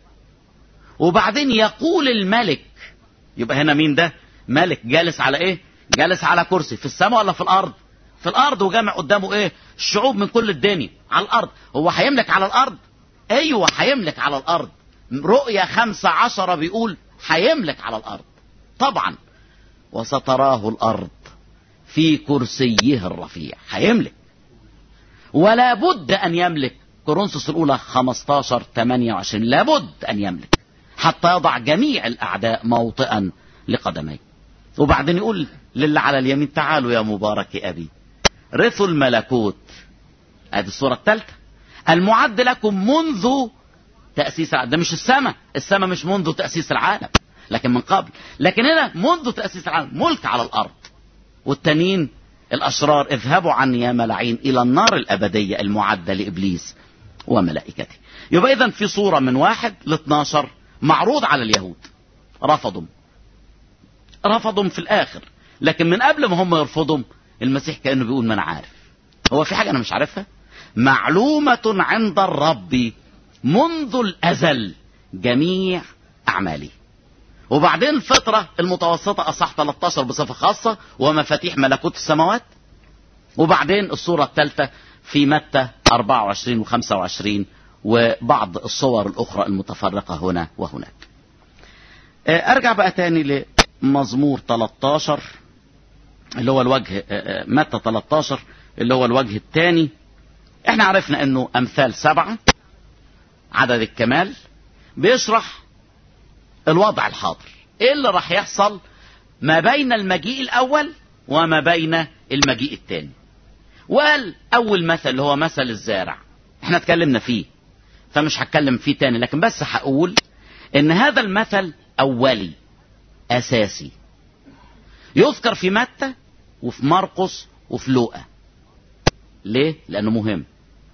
A: وبعدين يقول الملك يبقى هنا مين ده ملك جالس على ايه جالس على كرسي في السماء ولا في الارض في الارض وجامع قدامه ايه الشعوب من كل الدنيا على الارض هو هيملك على الارض ايوه هيملك على الارض رؤية خمسة عشرة بيقول هيملك على الارض طبعا وستراه الارض في كرسيه الرفيع هيملك ولا بد ان يملك كورنثوس الاولى 15 28 لابد ان يملك حتى يضع جميع الاعداء موطئا لقدميه وبعدين يقول للي على اليمين تعالوا يا مبارك ابي رثوا الملكوت ادي الصوره الثالثه المعد لكم منذ تاسيس العالم ده مش السماء السماء مش منذ تاسيس العالم لكن من قبل لكن هنا منذ تاسيس العالم ملك على الارض والتانيين الاشرار اذهبوا عني يا ملاعين الى النار الابديه المعده لابليس وملائكته يبقى اذا في صوره من واحد ل 12 معروض على اليهود رفضوا رفضوا في الاخر لكن من قبل ما هم يرفضوا المسيح كانه بيقول ما انا عارف هو في حاجه انا مش عارفها معلومه عند الرب منذ الازل جميع اعمالي وبعدين الفترة المتوسطة أصح 13 بصفة خاصة ومفاتيح ملكوت السماوات وبعدين الصورة الثالثة في متى 24 و 25 وبعض الصور الأخرى المتفرقة هنا وهناك أرجع بقى تاني لمزمور 13 اللي هو الوجه متى 13 اللي هو الوجه الثاني احنا عرفنا انه امثال سبعة عدد الكمال بيشرح الوضع الحاضر ايه اللي راح يحصل ما بين المجيء الاول وما بين المجيء الثاني وقال اول مثل اللي هو مثل الزارع احنا اتكلمنا فيه فمش هتكلم فيه تاني لكن بس هقول ان هذا المثل اولي اساسي يذكر في متى وفي مرقس وفي لوقا ليه لانه مهم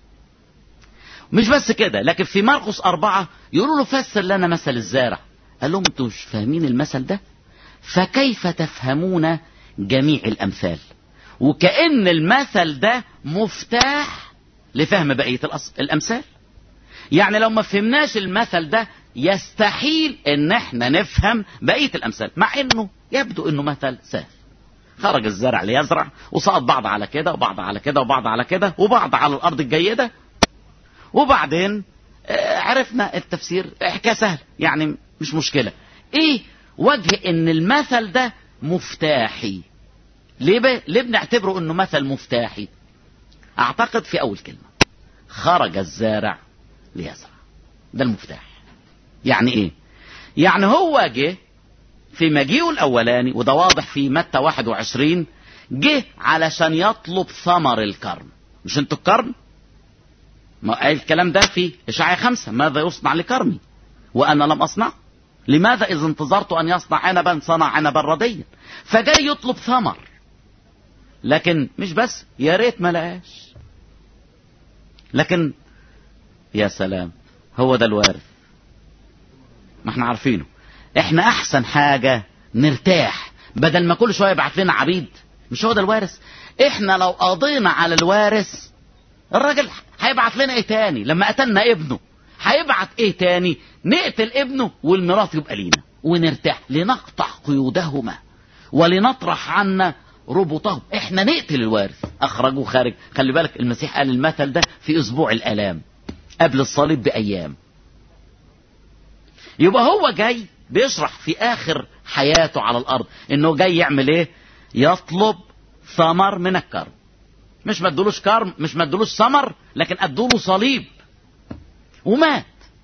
A: مش بس كده لكن في مرقس أربعة يقولوا له فسر لنا مثل الزارع قال لهم انتوا مش فاهمين المثل ده فكيف تفهمون جميع الامثال وكأن المثل ده مفتاح لفهم بقية الامثال يعني لو ما فهمناش المثل ده يستحيل ان احنا نفهم بقية الامثال مع انه يبدو انه مثل سهل خرج الزرع ليزرع وسقط بعض على كده وبعض على كده وبعض على كده وبعض على الارض الجيدة وبعدين عرفنا التفسير حكايه سهل يعني مش مشكلة ايه وجه ان المثل ده مفتاحي ليه, ب... ليه بنعتبره انه مثل مفتاحي اعتقد في اول كلمة خرج الزارع ليزرع ده المفتاح يعني ايه يعني هو جه في مجيئه الاولاني وده واضح في متى 21 جه علشان يطلب ثمر الكرم مش انتوا الكرم ما قال الكلام ده في اشعياء خمسة ماذا يصنع لكرمي وانا لم اصنع لماذا اذا انتظرت ان يصنع عنبا صنع عنبا رديا فجاي يطلب ثمر لكن مش بس يا ريت ما لقاش لكن يا سلام هو ده الوارث ما احنا عارفينه احنا احسن حاجة نرتاح بدل ما كل شوية يبعت لنا عبيد مش هو ده الوارث احنا لو قضينا على الوارث الراجل هيبعت لنا ايه تاني لما قتلنا ابنه هيبعت ايه تاني نقتل ابنه والميراث يبقى لينا ونرتاح لنقطع قيودهما ولنطرح عنا ربطهم احنا نقتل الوارث اخرجوه خارج خلي بالك المسيح قال المثل ده في اسبوع الالام قبل الصليب بأيام يبقى هو جاي بيشرح في آخر حياته على الأرض إنه جاي يعمل إيه يطلب ثمر من الكرم مش ما ادولوش كرم مش ما ادولوش ثمر لكن ادوله صليب ومات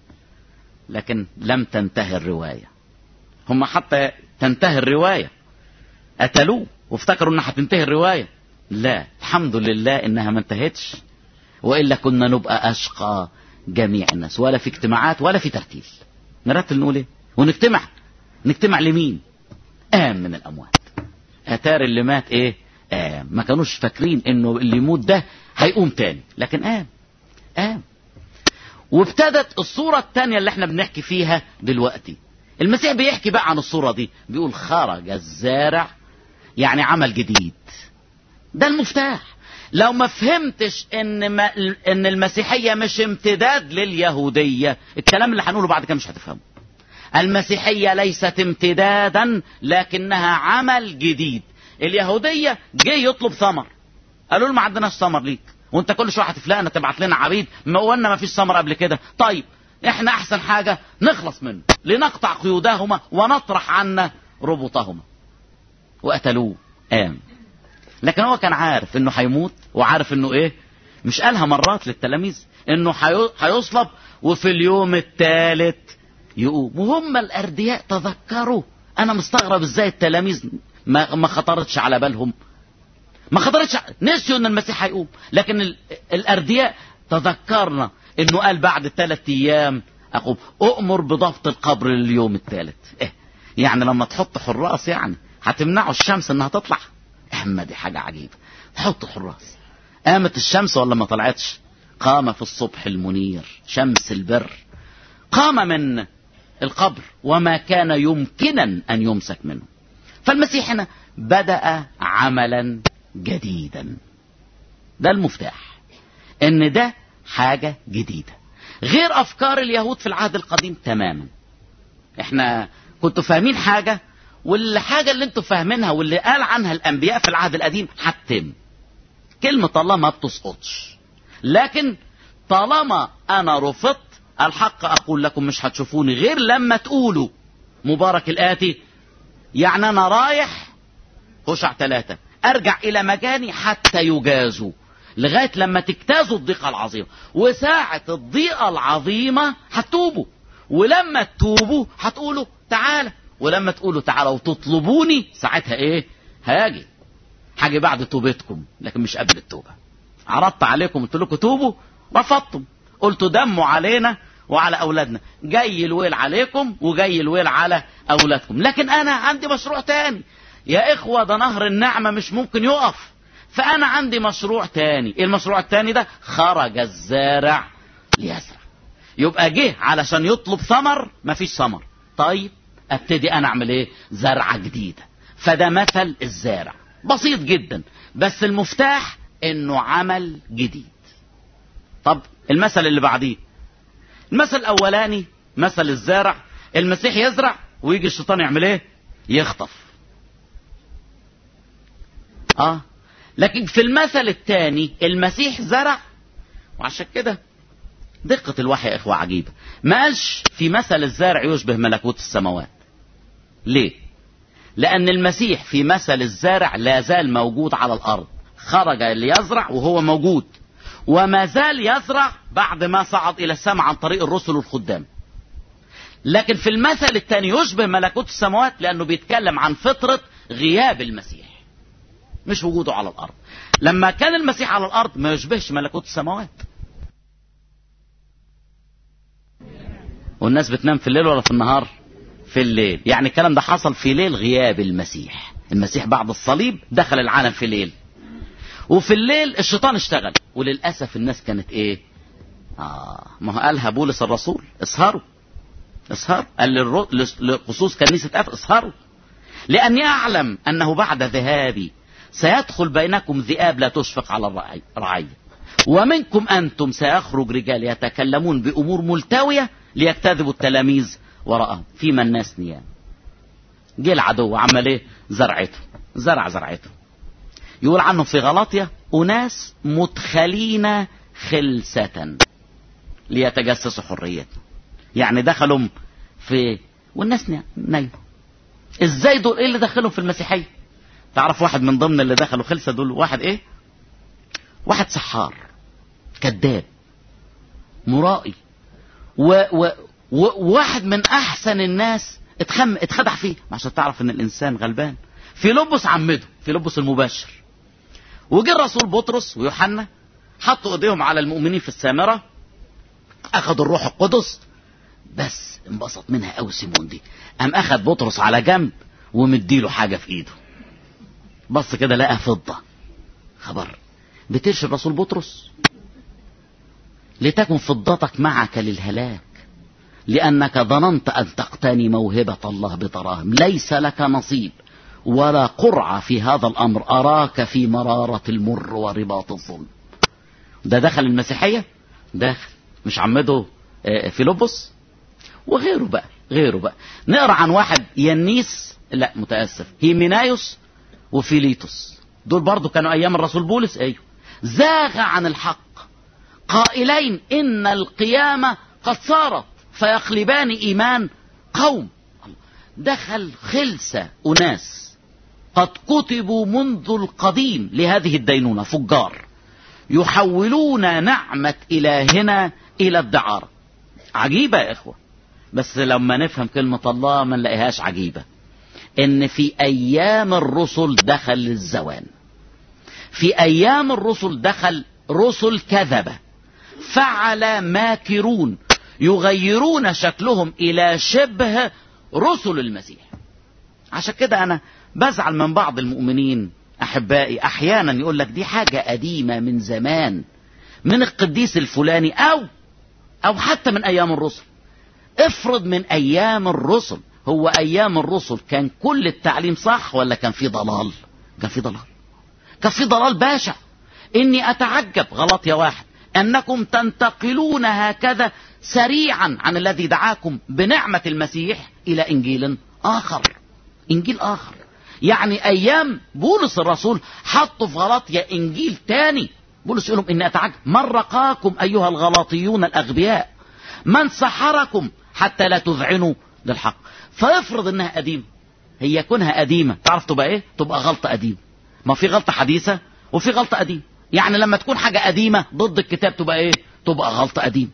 A: لكن لم تنتهي الرواية هم حتى تنتهي الرواية قتلوه وافتكروا انها هتنتهي الرواية لا الحمد لله انها ما انتهتش والا كنا نبقى اشقى جميع الناس ولا في اجتماعات ولا في ترتيل نرتل نقول ايه ونجتمع نجتمع لمين قام من الاموات اتار اللي مات ايه قام ما كانوش فاكرين انه اللي يموت ده هيقوم تاني لكن قام قام وابتدت الصورة التانية اللي احنا بنحكي فيها دلوقتي المسيح بيحكي بقى عن الصورة دي بيقول خرج الزارع يعني عمل جديد ده المفتاح لو ما فهمتش ان ما ان المسيحيه مش امتداد لليهوديه الكلام اللي هنقوله بعد كده مش هتفهمه المسيحيه ليست امتدادا لكنها عمل جديد اليهوديه جه يطلب ثمر قالوا له ما عندناش ثمر ليك وانت كل شويه هتفلقنا تبعت لنا عبيد ما قلنا ما فيش ثمر قبل كده طيب احنا احسن حاجه نخلص منه لنقطع قيودهما ونطرح عنا ربطهما وقتلوه قام لكن هو كان عارف انه هيموت وعارف انه ايه مش قالها مرات للتلاميذ انه هيصلب وفي اليوم الثالث يقوم وهم الاردياء تذكروا انا مستغرب ازاي التلاميذ ما, ما خطرتش على بالهم ما خطرتش نسيوا ان المسيح هيقوم لكن ال... الاردياء تذكرنا انه قال بعد ثلاث ايام اقوم اؤمر بضبط القبر لليوم الثالث إيه؟ يعني لما تحط حراس يعني هتمنعوا الشمس انها تطلع اما دي حاجة عجيبة تحط حراس قامت الشمس ولا ما طلعتش قام في الصبح المنير شمس البر قام من القبر وما كان يمكنا ان يمسك منه فالمسيح هنا بدأ عملا جديدا ده المفتاح ان ده حاجة جديدة غير افكار اليهود في العهد القديم تماما احنا كنتوا فاهمين حاجة والحاجة اللي انتوا فاهمينها واللي قال عنها الانبياء في العهد القديم هتتم كلمة الله ما بتسقطش لكن طالما انا رفضت الحق اقول لكم مش هتشوفوني غير لما تقولوا مبارك الاتي يعني انا رايح هشع ثلاثة ارجع الى مكاني حتى يجازوا لغاية لما تجتازوا الضيقة العظيمة وساعة الضيقة العظيمة هتوبوا ولما تتوبوا هتقولوا تعالى ولما تقولوا تعالى وتطلبوني ساعتها ايه هاجي هاجي بعد توبتكم لكن مش قبل التوبة عرضت عليكم قلت لكم توبوا رفضتم قلتوا دموا علينا وعلى اولادنا جاي الويل عليكم وجاي الويل على اولادكم لكن انا عندي مشروع تاني يا اخوة ده نهر النعمة مش ممكن يقف فانا عندي مشروع تاني ايه المشروع التاني ده خرج الزارع ليزرع يبقى جه علشان يطلب ثمر مفيش ثمر طيب ابتدي انا اعمل ايه زرعة جديدة فده مثل الزارع بسيط جدا بس المفتاح انه عمل جديد طب المثل اللي بعديه المثل الاولاني مثل الزارع المسيح يزرع ويجي الشيطان يعمل ايه يخطف اه لكن في المثل الثاني المسيح زرع وعشان كده دقة الوحي يا إخوة عجيبة ما قالش في مثل الزارع يشبه ملكوت السماوات ليه لأن المسيح في مثل الزارع لا زال موجود على الأرض خرج ليزرع وهو موجود وما زال يزرع بعد ما صعد إلى السماء عن طريق الرسل والخدام لكن في المثل الثاني يشبه ملكوت السماوات لأنه بيتكلم عن فطرة غياب المسيح مش وجوده على الأرض لما كان المسيح على الأرض ما يشبهش ملكوت السماوات والناس بتنام في الليل ولا في النهار في الليل يعني الكلام ده حصل في ليل غياب المسيح المسيح بعد الصليب دخل العالم في ليل وفي الليل الشيطان اشتغل وللأسف الناس كانت ايه آه ما هو قالها بولس الرسول اسهروا اسهروا قال للرو... لخصوص كنيسة أف اسهروا لأني أعلم أنه بعد ذهابي سيدخل بينكم ذئاب لا تشفق على الرعية ومنكم أنتم سيخرج رجال يتكلمون بأمور ملتوية ليجتذبوا التلاميذ وراءهم فيما الناس نيام جه العدو عمل ايه زرعته زرع زرعته يقول عنه في غلاطيا أناس مدخلين خلسة ليتجسسوا حريتنا يعني دخلوا في والناس نايمه ازاي دول ايه اللي دخلهم في المسيحيه تعرف واحد من ضمن اللي دخلوا خلصه دول واحد ايه واحد سحار كذاب مرائي و و وواحد من احسن الناس اتخم اتخدع فيه عشان تعرف ان الانسان غلبان في لبس عمده في لبس المباشر وجه الرسول بطرس ويوحنا حطوا ايديهم على المؤمنين في السامره اخذوا الروح القدس بس انبسط منها قوي سيمون دي قام اخذ بطرس على جنب ومديله حاجه في ايده بص كده لقى فضه خبر بترشي الرسول بطرس لتكن فضتك معك للهلاك لأنك ظننت أن تقتني موهبة الله بدراهم ليس لك نصيب ولا قرعة في هذا الأمر أراك في مرارة المر ورباط الظلم ده دخل المسيحية داخل مش عمده فيلبس وغيره بقى غيره بقى نقرا عن واحد ينيس لا متاسف هيمينايوس وفيليتوس دول برضو كانوا ايام الرسول بولس ايوه زاغ عن الحق قائلين ان القيامه قد صارت فيقلبان ايمان قوم دخل خلسه اناس قد كتبوا منذ القديم لهذه الدينونه فجار يحولون نعمه الهنا الى الدعاره عجيبه يا اخوه بس لما نفهم كلمه الله ما نلاقيهاش عجيبه ان في ايام الرسل دخل الزوان في ايام الرسل دخل رسل كذبه فعل ماكرون يغيرون شكلهم الى شبه رسل المسيح عشان كده انا بزعل من بعض المؤمنين احبائي احيانا يقول لك دي حاجه قديمه من زمان من القديس الفلاني او او حتى من ايام الرسل افرض من ايام الرسل هو ايام الرسل كان كل التعليم صح ولا كان في ضلال كان في ضلال كان في ضلال باشع اني اتعجب غلط يا واحد انكم تنتقلون هكذا سريعا عن الذي دعاكم بنعمة المسيح الى انجيل اخر انجيل اخر يعني ايام بولس الرسول حطوا في غلطية انجيل تاني بولس يقول لهم اني اتعجب من رقاكم ايها الغلاطيون الاغبياء من سحركم حتى لا تذعنوا للحق فافرض انها قديمة هي كونها قديمة تعرف تبقى ايه تبقى غلطة قديمة ما في غلطة حديثة وفي غلطة قديمة يعني لما تكون حاجة قديمة ضد الكتاب تبقى ايه تبقى غلطة قديمة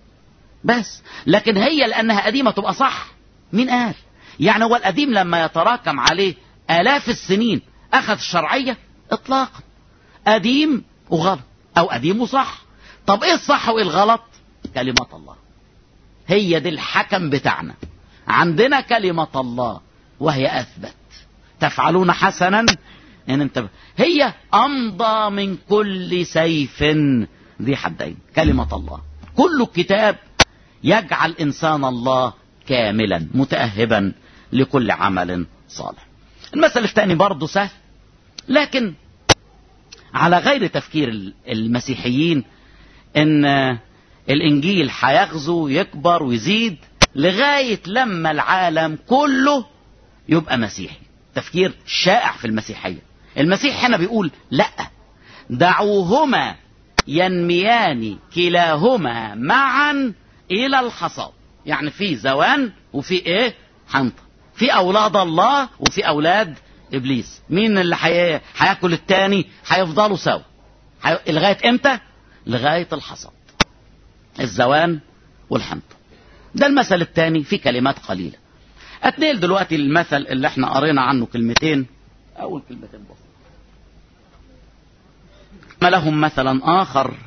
A: بس لكن هي لانها قديمة تبقى صح مين قال يعني هو القديم لما يتراكم عليه الاف السنين اخذ الشرعية اطلاقا قديم وغلط او قديم وصح طب ايه الصح وايه الغلط كلمات الله هي دي الحكم بتاعنا عندنا كلمة الله وهي اثبت تفعلون حسنا ان انت هي امضى من كل سيف ذي حدين كلمة الله كل الكتاب يجعل انسان الله كاملا متأهبا لكل عمل صالح المثل الثاني برضه سهل لكن على غير تفكير المسيحيين ان الانجيل هيغزو يكبر ويزيد لغاية لما العالم كله يبقى مسيحي تفكير شائع في المسيحية المسيح هنا بيقول لا دعوهما ينميان كلاهما معا الى الحصاد يعني في زوان وفي ايه حنطة في اولاد الله وفي اولاد ابليس مين اللي حي... هياكل التاني هيفضلوا سوا حي... لغايه امتى لغايه الحصاد الزوان والحنطة ده المثل الثاني في كلمات قليله اتنقل دلوقتي المثل اللي احنا قرينا عنه كلمتين اول كلمتين بس ما لهم مثلا اخر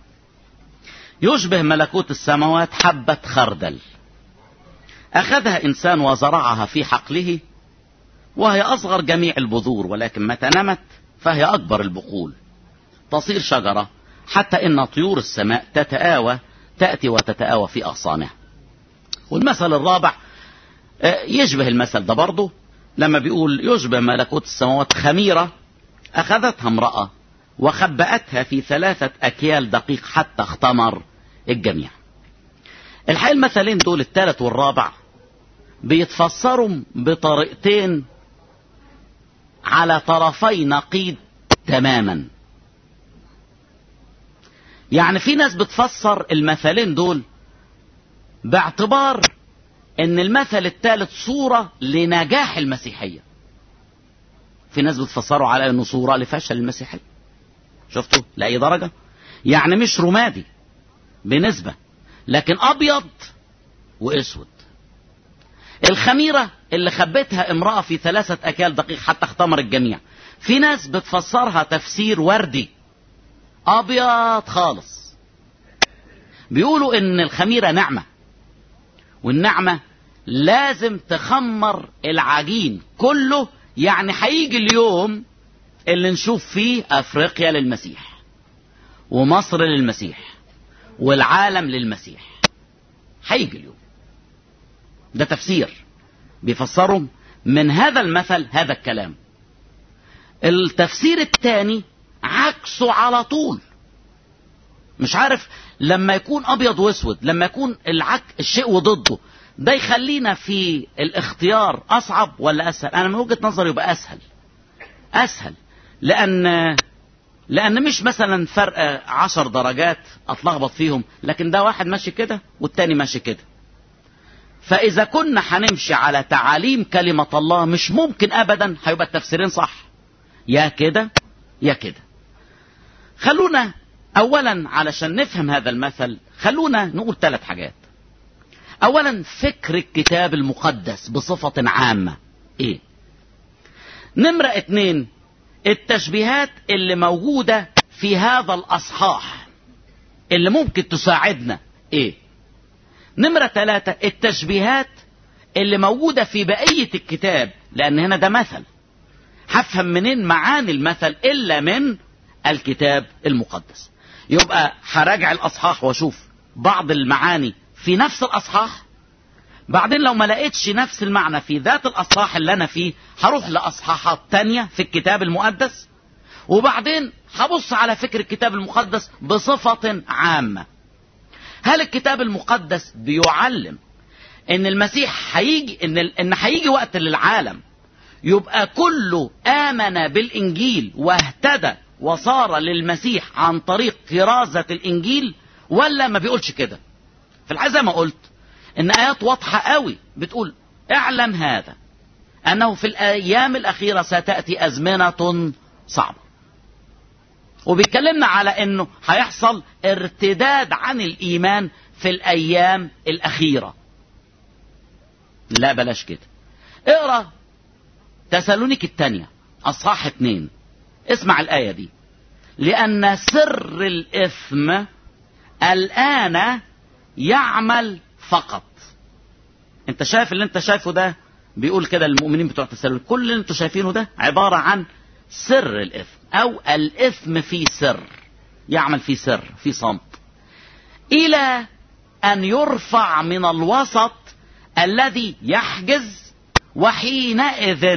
A: يشبه ملكوت السماوات حبة خردل اخذها انسان وزرعها في حقله وهي اصغر جميع البذور ولكن متى نمت فهي اكبر البقول تصير شجرة حتى ان طيور السماء تتآوى تأتي وتتآوى في اغصانها والمثل الرابع يشبه المثل ده برضه لما بيقول يشبه ملكوت السماوات خميرة أخذتها امرأة وخبأتها في ثلاثة أكيال دقيق حتى اختمر الجميع الحقيقة المثلين دول الثالث والرابع بيتفسروا بطريقتين على طرفي نقيض تماما يعني في ناس بتفسر المثلين دول باعتبار ان المثل الثالث صورة لنجاح المسيحية في ناس بتفسره على انه صورة لفشل المسيحية شفتوا لأي درجة يعني مش رمادي بنسبة لكن ابيض واسود الخميرة اللي خبتها امرأة في ثلاثة اكال دقيق حتى اختمر الجميع في ناس بتفسرها تفسير وردي ابيض خالص بيقولوا ان الخميرة نعمة والنعمة لازم تخمر العجين كله يعني هيجي اليوم اللي نشوف فيه افريقيا للمسيح ومصر للمسيح والعالم للمسيح هيجي اليوم ده تفسير بيفسروا من هذا المثل هذا الكلام التفسير الثاني عكسه على طول مش عارف لما يكون ابيض واسود لما يكون العك الشيء وضده ده يخلينا في الاختيار اصعب ولا اسهل انا من وجهة نظري يبقى اسهل اسهل لان لان مش مثلا فرق عشر درجات اتلخبط فيهم لكن ده واحد ماشي كده والتاني ماشي كده فاذا كنا هنمشي على تعاليم كلمة الله مش ممكن ابدا هيبقى التفسيرين صح يا كده يا كده خلونا اولا علشان نفهم هذا المثل خلونا نقول ثلاث حاجات اولا فكر الكتاب المقدس بصفة عامة ايه نمرة اتنين التشبيهات اللي موجودة في هذا الاصحاح اللي ممكن تساعدنا ايه نمرة ثلاثة التشبيهات اللي موجودة في بقية الكتاب لان هنا ده مثل هفهم منين معاني المثل الا من الكتاب المقدس يبقى هراجع الاصحاح واشوف بعض المعاني في نفس الاصحاح بعدين لو ما لقيتش نفس المعنى في ذات الاصحاح اللي انا فيه هروح لاصحاحات تانية في الكتاب المقدس وبعدين هبص على فكر الكتاب المقدس بصفة عامة هل الكتاب المقدس بيعلم ان المسيح هيجي ان ان هيجي وقت للعالم يبقى كله امن بالانجيل واهتدى وصار للمسيح عن طريق كرازة الانجيل ولا ما بيقولش كده في الحقيقة زي ما قلت ان ايات واضحة قوي بتقول اعلم هذا انه في الايام الاخيرة ستأتي ازمنة صعبة وبيتكلمنا على انه هيحصل ارتداد عن الايمان في الايام الاخيرة لا بلاش كده اقرا تسالونيك الثانية اصحاح اتنين اسمع الاية دي لان سر الاثم الان يعمل فقط انت شايف اللي انت شايفه ده بيقول كده المؤمنين بتوع تسالونيك كل اللي انتوا شايفينه ده عبارة عن سر الاثم او الاثم في سر يعمل في سر في صمت الى ان يرفع من الوسط الذي يحجز وحينئذ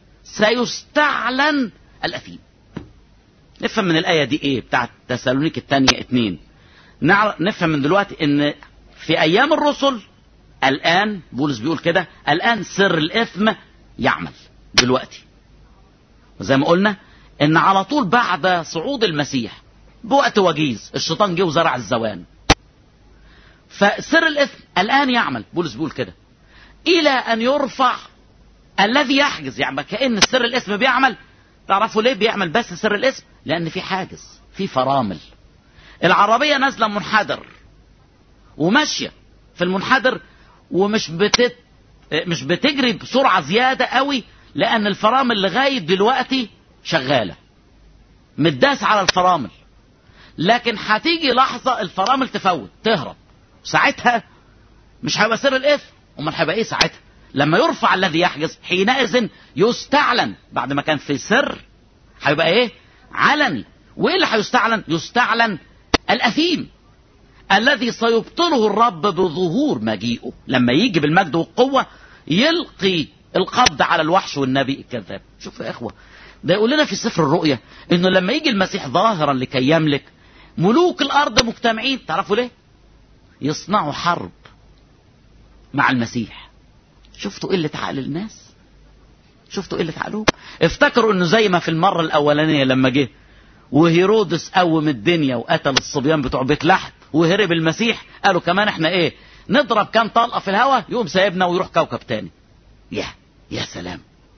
A: سيستعلن الاثيم نفهم من الايه دي ايه بتاعت تسالونيك الثانيه اتنين نعرف نفهم من دلوقتي ان في ايام الرسل الان بولس بيقول كده الان سر الاثم يعمل دلوقتي وزي ما قلنا ان على طول بعد صعود المسيح بوقت وجيز الشيطان جه وزرع الزوان فسر الاثم الان يعمل بولس بيقول كده الى ان يرفع الذي يحجز يعني كأن سر الاسم بيعمل تعرفوا ليه بيعمل بس سر الاسم لان في حاجز في فرامل العربية نازلة منحدر وماشية في المنحدر ومش بتت مش بتجري بسرعة زيادة قوي لان الفرامل لغاية دلوقتي شغالة متداس على الفرامل لكن هتيجي لحظة الفرامل تفوت تهرب ساعتها مش هيبقى سر الاثم امال هيبقى ايه ساعتها لما يرفع الذي يحجز حينئذ يستعلن بعد ما كان في سر هيبقى ايه علني وايه اللي هيستعلن يستعلن الاثيم الذي سيبطله الرب بظهور مجيئه لما يجي بالمجد والقوة يلقي القبض على الوحش والنبي الكذاب شوف يا اخوة ده يقول لنا في سفر الرؤيا انه لما يجي المسيح ظاهرا لكي يملك ملوك الارض مجتمعين تعرفوا ليه يصنعوا حرب مع المسيح شفتوا قلة عقل الناس شفتوا قلة عقلهم افتكروا انه زي ما في المرة الاولانية لما جه وهيرودس قوم الدنيا وقتل الصبيان بتوع بيت لحم وهرب المسيح قالوا كمان احنا ايه نضرب كام طلقه في الهواء يقوم سايبنا ويروح كوكب تاني يا يا سلام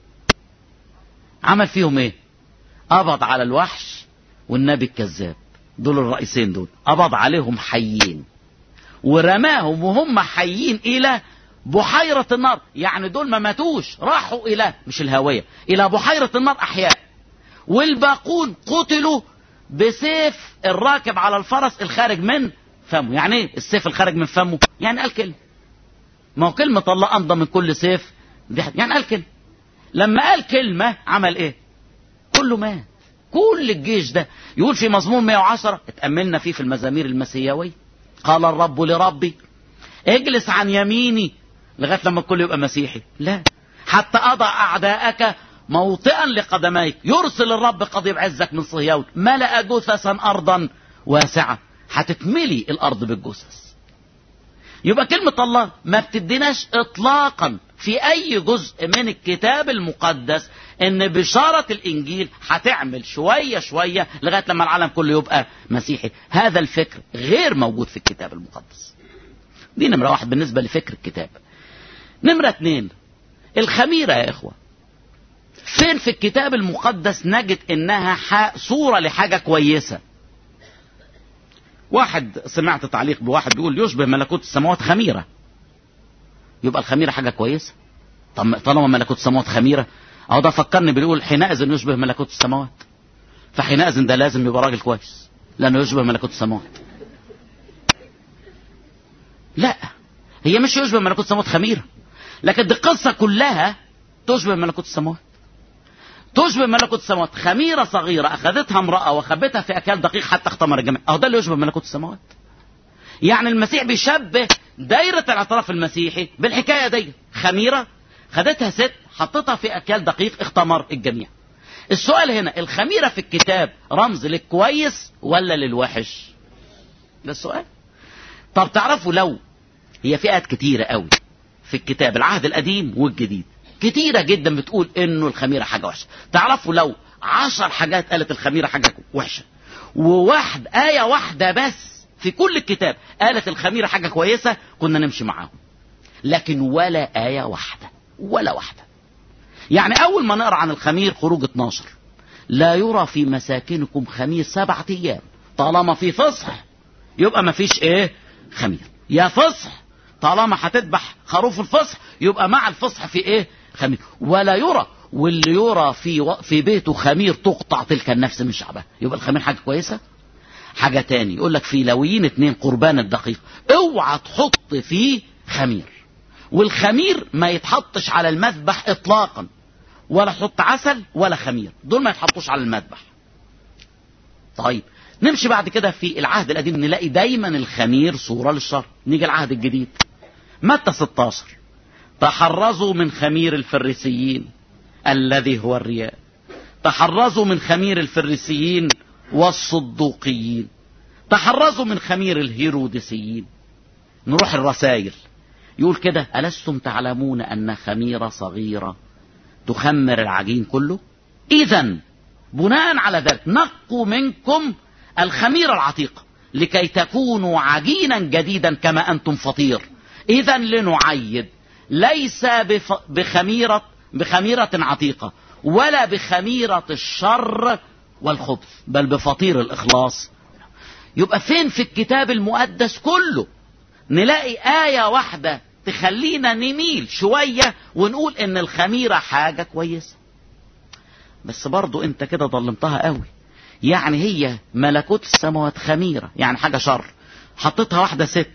A: عمل فيهم ايه قبض على الوحش والنبي الكذاب دول الرئيسين دول قبض عليهم حيين ورماهم وهم حيين الى بحيرة النار يعني دول ما ماتوش راحوا الى مش الهاوية الى بحيرة النار احياء والباقون قتلوا بسيف الراكب على الفرس الخارج من فمه يعني ايه السيف الخارج من فمه يعني قال كلمة ما هو كلمة الله أمضى من كل سيف دي يعني قال كلمة لما قال كلمة عمل ايه كله مات كل الجيش ده يقول في مزمور 110 اتأملنا فيه في المزامير المسيوية قال الرب لربي اجلس عن يميني لغاية لما الكل يبقى مسيحي لا حتى أضع أعداءك موطئا لقدميك يرسل الرب قضيب عزك من صهيون ملأ جثثا أرضا واسعة هتتملي الأرض بالجثث يبقى كلمة الله ما بتديناش إطلاقا في أي جزء من الكتاب المقدس إن بشارة الإنجيل هتعمل شوية شوية لغاية لما العالم كله يبقى مسيحي هذا الفكر غير موجود في الكتاب المقدس دي نمرة واحد بالنسبة لفكر الكتاب نمرة اتنين الخميرة يا إخوة فين في الكتاب المقدس نجد إنها صورة لحاجة كويسة واحد سمعت تعليق بواحد بيقول يشبه ملكوت السماوات خميرة يبقى الخميرة حاجة كويسة طب طالما ملكوت السماوات خميرة اهو ده فكرني بيقول حينئذ يشبه ملكوت السماوات فحينئذ ده لازم يبقى راجل كويس لانه يشبه ملكوت السماوات لا هي مش يشبه ملكوت السماوات خميرة لكن دي القصة كلها تشبه ملكوت السماوات تشبه ملكوت السماوات خميرة صغيرة أخذتها امرأة وخبتها في أكل دقيق حتى اختمر الجميع أهو ده اللي يشبه ملكوت السماوات يعني المسيح بيشبه دايرة الاعتراف المسيحي بالحكاية دي خميرة خدتها ست حطتها في أكل دقيق اختمر الجميع السؤال هنا الخميرة في الكتاب رمز للكويس ولا للوحش ده السؤال طب تعرفوا لو هي فئات كتيرة قوي في الكتاب العهد القديم والجديد كتيرة جدا بتقول انه الخميرة حاجة وحشة تعرفوا لو عشر حاجات قالت الخميرة حاجة وحشة وواحد آية واحدة بس في كل الكتاب قالت الخميرة حاجة كويسة كنا نمشي معاهم لكن ولا آية واحدة ولا واحدة يعني أول ما نقرأ عن الخمير خروج 12 لا يرى في مساكنكم خمير سبعة أيام طالما في فصح يبقى ما فيش إيه خمير يا فصح طالما هتذبح خروف الفصح يبقى مع الفصح في إيه خمير ولا يرى واللي يرى في و... في بيته خمير تقطع تلك النفس من شعبها يبقى الخمير حاجة كويسة حاجة تاني يقول لك في لويين اتنين قربان الدقيق اوعى تحط فيه خمير والخمير ما يتحطش على المذبح اطلاقا ولا حط عسل ولا خمير دول ما يتحطوش على المذبح طيب نمشي بعد كده في العهد القديم نلاقي دايما الخمير صورة للشر نيجي العهد الجديد متى 16 تحرزوا من خمير الفريسيين الذي هو الرياء تحرزوا من خمير الفريسيين والصدوقيين تحرزوا من خمير الهيرودسيين نروح الرسائل يقول كده ألستم تعلمون أن خميرة صغيرة تخمر العجين كله إذا بناء على ذلك نقوا منكم الخميرة العتيقة لكي تكونوا عجينا جديدا كما أنتم فطير إذا لنعيد ليس بف... بخميرة بخميرة عتيقة ولا بخميرة الشر والخبث بل بفطير الإخلاص يبقى فين في الكتاب المقدس كله نلاقي آية واحدة تخلينا نميل شوية ونقول إن الخميرة حاجة كويسة بس برضو أنت كده ظلمتها قوي يعني هي ملكوت السماوات خميرة يعني حاجة شر حطيتها واحدة ست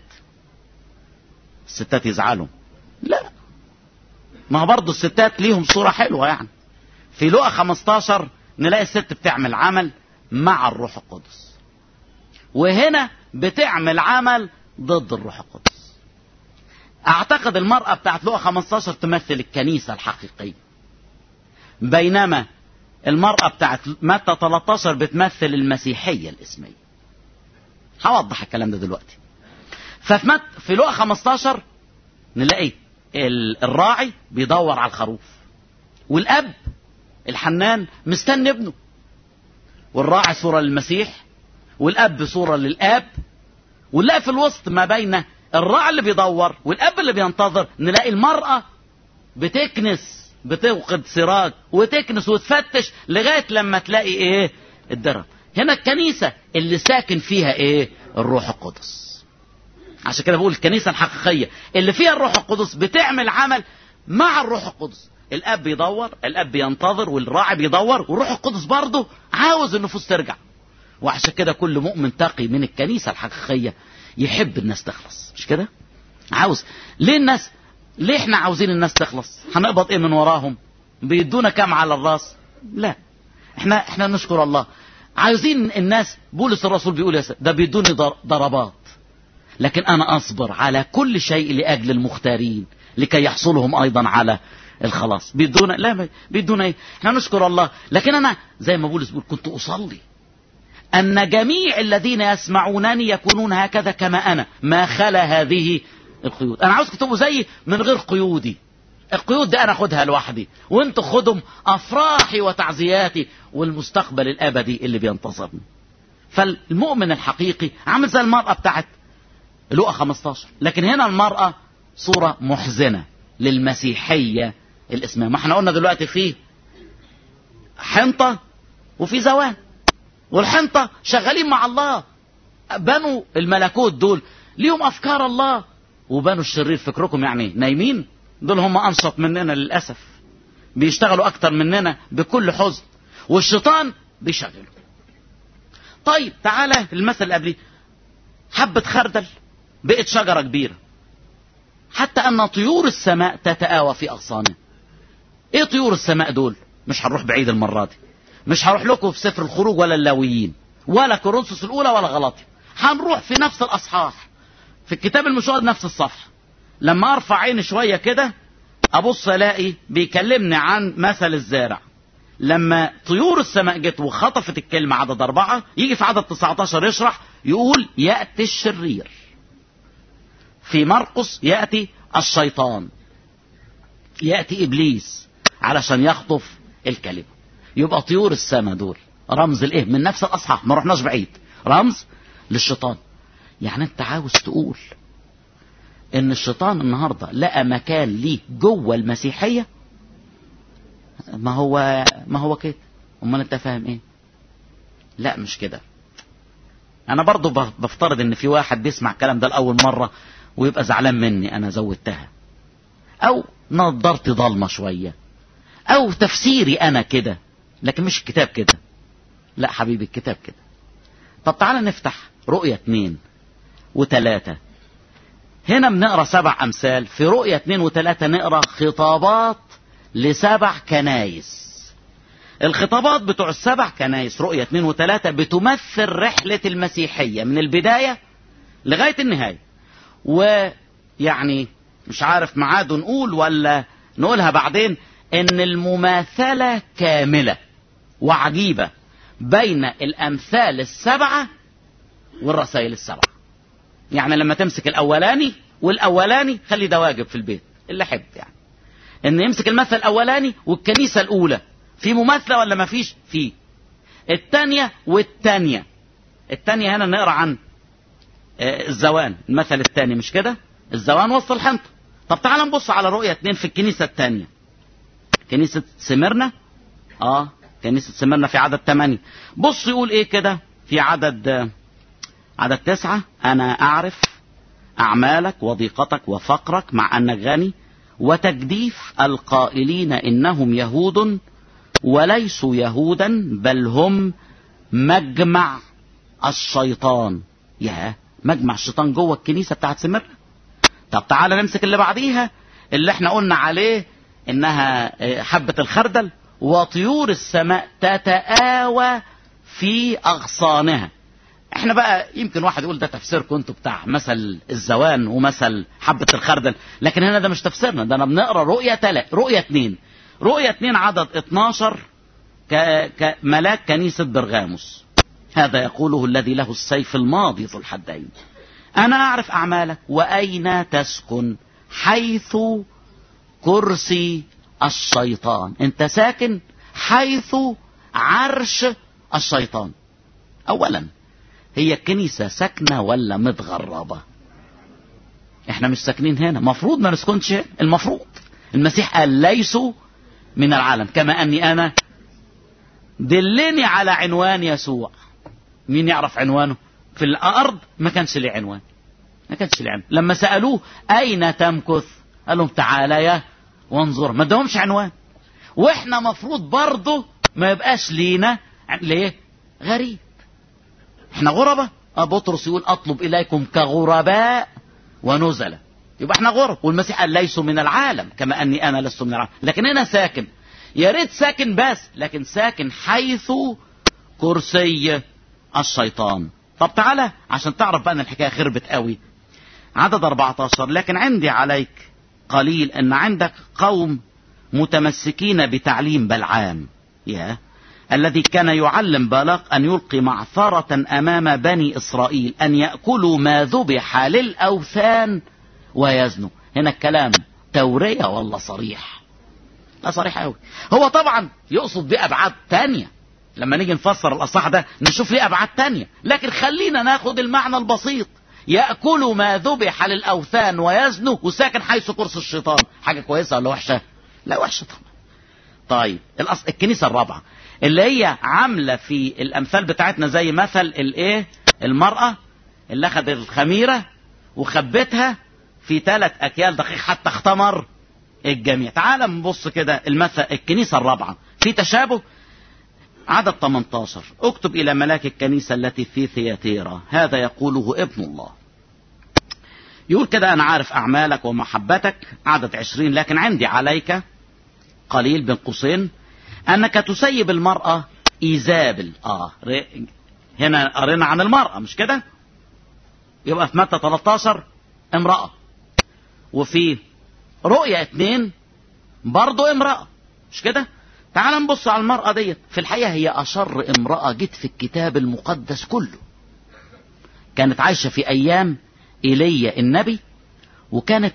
A: الستات يزعلوا لا ما برضو الستات ليهم صورة حلوة يعني في لقا 15 نلاقي الست بتعمل عمل مع الروح القدس وهنا بتعمل عمل ضد الروح القدس اعتقد المرأة بتاعت لقا 15 تمثل الكنيسة الحقيقية بينما المرأة بتاعت متى 13 بتمثل المسيحية الاسمية هوضح الكلام ده دلوقتي ففي مت... في لقا 15 نلاقي الراعي بيدور على الخروف والاب الحنان مستني ابنه والراعي صورة للمسيح والاب صورة للاب ونلاقي في الوسط ما بين الراعي اللي بيدور والاب اللي بينتظر نلاقي المرأة بتكنس بتوقد سراج وتكنس وتفتش لغاية لما تلاقي ايه الدرب هنا الكنيسة اللي ساكن فيها ايه الروح القدس عشان كده بقول الكنيسة الحقيقية اللي فيها الروح القدس بتعمل عمل مع الروح القدس الاب بيدور الاب بينتظر والراعي بيدور والروح القدس برضه عاوز النفوس ترجع وعشان كده كل مؤمن تقي من الكنيسة الحقيقية يحب الناس تخلص مش كده عاوز ليه الناس ليه احنا عاوزين الناس تخلص هنقبض ايه من وراهم بيدونا كام على الراس لا احنا احنا نشكر الله عايزين الناس بولس الرسول بيقول يا ده بيدوني ضربات لكن انا اصبر على كل شيء لاجل المختارين لكي يحصلهم ايضا على الخلاص بيدونا لا بيدونا ايه احنا نشكر الله لكن انا زي ما بولس بيقول كنت اصلي ان جميع الذين يسمعونني يكونون هكذا كما انا ما خلا هذه القيود انا عاوزكم تبقوا زيي من غير قيودي القيود دي انا اخدها لوحدي وانتوا خدهم افراحي وتعزياتي والمستقبل الابدي اللي بينتظرني فالمؤمن الحقيقي عامل زي المرأة بتاعت لقى 15 لكن هنا المرأة صورة محزنة للمسيحية الاسمية ما احنا قلنا دلوقتي في حنطة وفي زوان والحنطة شغالين مع الله بنوا الملكوت دول ليهم افكار الله وبنوا الشرير فكركم يعني نايمين دول هم انشط مننا للاسف بيشتغلوا اكتر مننا بكل حزن والشيطان بيشغله طيب تعالى المثل اللي قبليه حبة خردل بقت شجرة كبيرة حتى ان طيور السماء تتآوى في اغصانها ايه طيور السماء دول مش هنروح بعيد المرة دي مش هروح لكم في سفر الخروج ولا اللاويين ولا كورنثوس الاولى ولا غلطي هنروح في نفس الاصحاح في الكتاب المشهور نفس الصفحة لما ارفع عيني شوية كده ابص الاقي بيكلمني عن مثل الزارع لما طيور السماء جت وخطفت الكلمة عدد أربعة يجي في عدد 19 يشرح يقول يأتي الشرير في مرقس يأتي الشيطان يأتي إبليس علشان يخطف الكلمة يبقى طيور السماء دول رمز الايه من نفس الاصحاح ما رحناش بعيد رمز للشيطان يعني انت عاوز تقول ان الشيطان النهارده لقى مكان ليه جوه المسيحيه ما هو ما هو كده امال انت فاهم ايه لا مش كده انا برضو بفترض ان في واحد بيسمع الكلام ده لاول مره ويبقى زعلان مني انا زودتها او نظرتي ضلمه شويه او تفسيري انا كده لكن مش الكتاب كده لا حبيبي الكتاب كده طب تعالى نفتح رؤية اتنين وتلاتة هنا بنقرا سبع امثال في رؤية اتنين وتلاتة نقرا خطابات لسبع كنايس الخطابات بتوع السبع كنايس رؤية اتنين وتلاتة بتمثل رحلة المسيحية من البداية لغاية النهاية ويعني مش عارف معاده نقول ولا نقولها بعدين ان المماثلة كاملة وعجيبة بين الامثال السبعة والرسائل السبعة يعني لما تمسك الاولاني والاولاني خلي ده واجب في البيت اللي حب يعني ان يمسك المثل الاولاني والكنيسة الاولى في مماثلة ولا ما فيش في التانية والتانية التانية هنا نقرا عن الزوان المثل الثاني مش كده الزوان وسط الحنطة طب تعال نبص على رؤية اتنين في الكنيسة الثانية كنيسة سمرنا اه كنيسة سمرنا في عدد ثمانية بص يقول ايه كده في عدد عدد تسعة انا اعرف اعمالك وضيقتك وفقرك مع انك غني وتجديف القائلين انهم يهود وليسوا يهودا بل هم مجمع الشيطان يا مجمع الشيطان جوه الكنيسة بتاعت سمرنا طب تعالى نمسك اللي بعديها اللي احنا قلنا عليه انها حبة الخردل وطيور السماء تتآوى في اغصانها احنا بقى يمكن واحد يقول ده تفسيركم انتوا بتاع مثل الزوان ومثل حبة الخردل لكن هنا ده مش تفسيرنا ده انا بنقرا رؤية تلا رؤية اتنين رؤية اتنين عدد 12 ك... كملاك كنيسة برغاموس هذا يقوله الذي له السيف الماضي ذو الحدين انا اعرف اعمالك واين تسكن حيث كرسي الشيطان انت ساكن حيث عرش الشيطان اولا هي الكنيسة ساكنة ولا متغربة احنا مش ساكنين هنا مفروض ما نسكنش هنا المفروض المسيح قال ليسوا من العالم كما اني انا دلني على عنوان يسوع مين يعرف عنوانه في الارض ما كانش ليه عنوان ما كانش ليه عنوان لما سالوه اين تمكث قال لهم تعالى وانظر ما ادهمش عنوان واحنا مفروض برضه ما يبقاش لينا ليه غريب احنا غربة اه بطرس يقول اطلب اليكم كغرباء ونزلة يبقى احنا غرب والمسيح قال ليسوا من العالم كما اني انا لست من العالم لكن هنا ساكن يا ريت ساكن بس لكن ساكن حيث كرسي الشيطان طب تعالى عشان تعرف بقى ان الحكايه خربت قوي عدد 14 لكن عندي عليك قليل ان عندك قوم متمسكين بتعليم بلعام يا الذي كان يعلم بالاق أن يلقي معثرة أمام بني إسرائيل أن يأكلوا ما ذبح للأوثان ويزنوا هنا الكلام تورية ولا صريح لا صريح قوي هو طبعا يقصد بأبعاد تانية لما نيجي نفسر الأصح ده نشوف ليه أبعاد تانية لكن خلينا ناخد المعنى البسيط يأكلوا ما ذبح للأوثان ويزنوا وساكن حيث كرسي الشيطان حاجة كويسة ولا وحشة لا وحشة طبعا طيب الأصل الكنيسة الرابعة اللي هي عاملة في الأمثال بتاعتنا زي مثل الإيه المرأة اللي أخذ الخميرة وخبتها في ثلاث أكيال دقيق حتى اختمر الجميع تعال نبص كده المثل الكنيسة الرابعة في تشابه عدد 18 اكتب إلى ملاك الكنيسة التي في ثياتيرا هذا يقوله ابن الله يقول كده أنا عارف أعمالك ومحبتك عدد 20 لكن عندي عليك قليل بين قوسين انك تسيب المرأة ايزابل اه هنا قرينا عن المرأة مش كده يبقى في متى 13 امرأة وفي رؤية اتنين برضو امرأة مش كده تعال نبص على المرأة ديت في الحقيقة هي أشر امرأة جت في الكتاب المقدس كله كانت عايشة في أيام إيليا النبي وكانت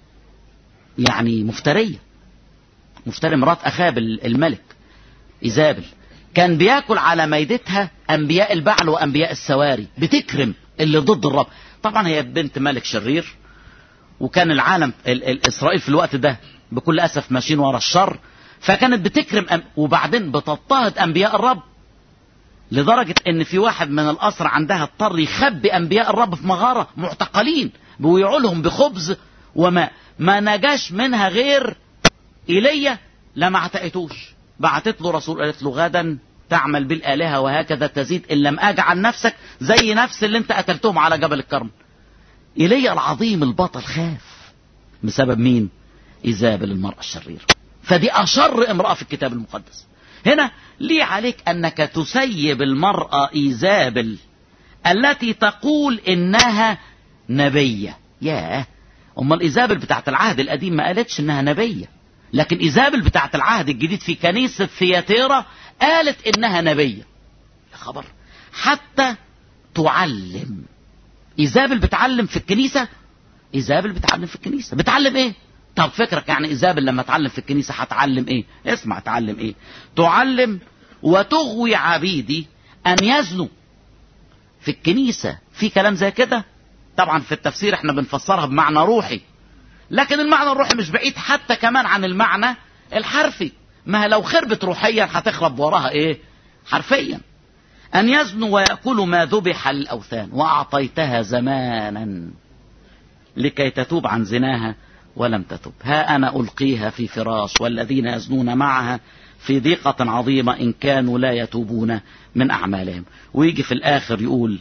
A: يعني مفترية مفتري مرات أخاب الملك إيزابل كان بياكل على ميدتها أنبياء البعل وأنبياء السواري بتكرم اللي ضد الرب طبعا هي بنت ملك شرير وكان العالم ال ال إسرائيل في الوقت ده بكل أسف ماشيين ورا الشر فكانت بتكرم أم وبعدين بتضطهد أنبياء الرب لدرجة ان في واحد من الأسرى عندها اضطر يخبي أنبياء الرب في مغارة معتقلين بيوعوا لهم بخبز وماء ما نجاش منها غير ايليا لما اعتقتوش بعتت له رسول قالت له غدا تعمل بالآلهة وهكذا تزيد إن لم أجعل نفسك زي نفس اللي انت قتلتهم على جبل الكرم إيليا العظيم البطل خاف بسبب مين إيزابل المرأة الشريرة فدي أشر امرأة في الكتاب المقدس هنا ليه عليك أنك تسيب المرأة إيزابل التي تقول إنها نبية ياه أمال إيزابل بتاعت العهد القديم ما قالتش إنها نبية لكن إيزابل بتاعت العهد الجديد في كنيسة ثياتيرا قالت إنها نبية يا خبر حتى تعلم إيزابل بتعلم في الكنيسة إيزابل بتعلم في الكنيسة بتعلم إيه طب فكرك يعني إيزابل لما تعلم في الكنيسة هتعلم إيه اسمع تعلم إيه تعلم وتغوي عبيدي أن يزنوا في الكنيسة في كلام زي كده طبعا في التفسير احنا بنفسرها بمعنى روحي لكن المعنى الروحي مش بعيد حتى كمان عن المعنى الحرفي ما لو خربت روحيا هتخرب وراها ايه حرفيا ان يزنوا ويأكلوا ما ذبح للأوثان وأعطيتها زمانا لكي تتوب عن زناها ولم تتب ها أنا ألقيها في فراش والذين يزنون معها في ضيقة عظيمة إن كانوا لا يتوبون من أعمالهم ويجي في الآخر يقول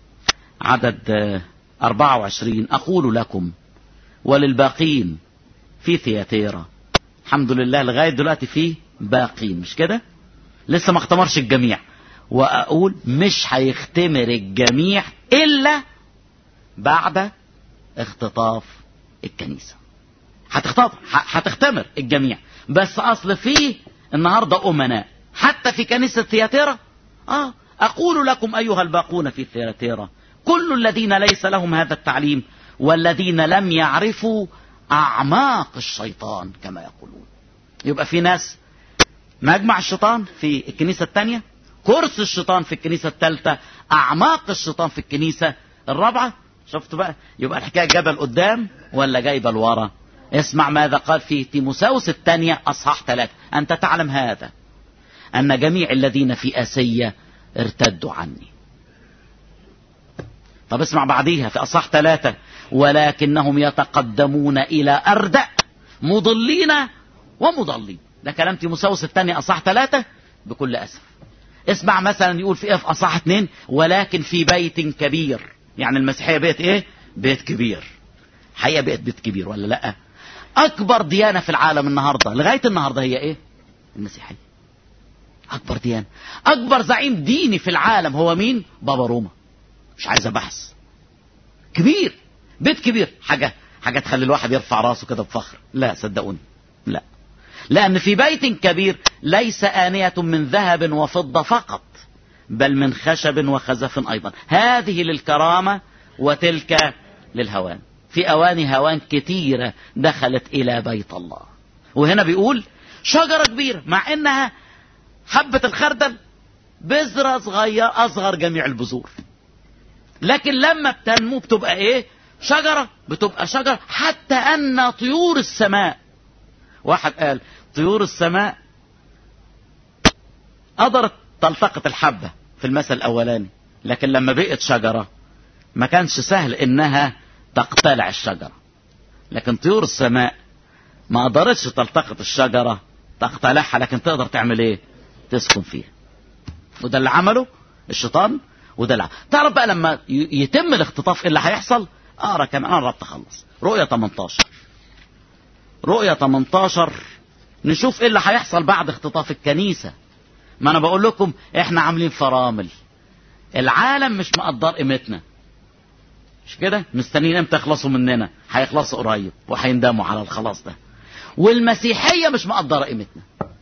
A: عدد 24 أقول لكم وللباقين في ثياتيرا الحمد لله لغاية دلوقتي في باقين مش كده لسه ما اختمرش الجميع وأقول مش هيختمر الجميع إلا بعد اختطاف الكنيسة هتختطف هتختمر الجميع بس أصل فيه النهاردة أمناء حتى في كنيسة ثياتيرا آه أقول لكم أيها الباقون في ثياتيرا كل الذين ليس لهم هذا التعليم والذين لم يعرفوا أعماق الشيطان كما يقولون يبقى في ناس مجمع الشيطان في الكنيسة الثانية كرسي الشيطان في الكنيسة الثالثة أعماق الشيطان في الكنيسة الرابعة شفتوا بقى يبقى الحكاية جايبة لقدام ولا جايبة لورا اسمع ماذا قال في تيموساوس الثانية أصحاح ثلاثة أنت تعلم هذا أن جميع الذين في آسيا ارتدوا عني طب اسمع بعديها في أصح ثلاثة ولكنهم يتقدمون إلى أردأ مضلين ومضلين ده كلام تيموساوس الثاني أصح ثلاثة بكل أسف اسمع مثلا يقول في ايه في أصح اثنين ولكن في بيت كبير يعني المسيحية بيت ايه بيت كبير حقيقة بيت بيت كبير ولا لا أكبر ديانة في العالم النهاردة لغاية النهاردة هي ايه المسيحية أكبر ديانة أكبر زعيم ديني في العالم هو مين بابا روما مش عايزة بحث كبير بيت كبير حاجة حاجة تخلي الواحد يرفع راسه كده بفخر لا صدقوني لا لأن في بيت كبير ليس آنية من ذهب وفضة فقط بل من خشب وخزف أيضا هذه للكرامة وتلك للهوان في أواني هوان كتيرة دخلت إلى بيت الله وهنا بيقول شجرة كبيرة مع إنها حبة الخردل بذرة صغير أصغر جميع البذور لكن لما بتنمو بتبقى إيه شجرة بتبقى شجرة حتى أن طيور السماء واحد قال طيور السماء قدرت تلتقط الحبة في المثل الأولاني لكن لما بقت شجرة ما كانش سهل إنها تقتلع الشجرة لكن طيور السماء ما قدرتش تلتقط الشجرة تقتلعها لكن تقدر تعمل ايه تسكن فيها وده اللي عمله الشيطان وده اللي تعرف بقى لما يتم الاختطاف ايه اللي هيحصل اقرا كمان انا قربت اخلص رؤية 18 رؤية 18 نشوف ايه اللي هيحصل بعد اختطاف الكنيسة ما انا بقول لكم احنا عاملين فرامل العالم مش مقدر قيمتنا مش كده مستنيين امتى يخلصوا مننا هيخلصوا قريب وهيندموا على الخلاص ده والمسيحية مش مقدرة قيمتنا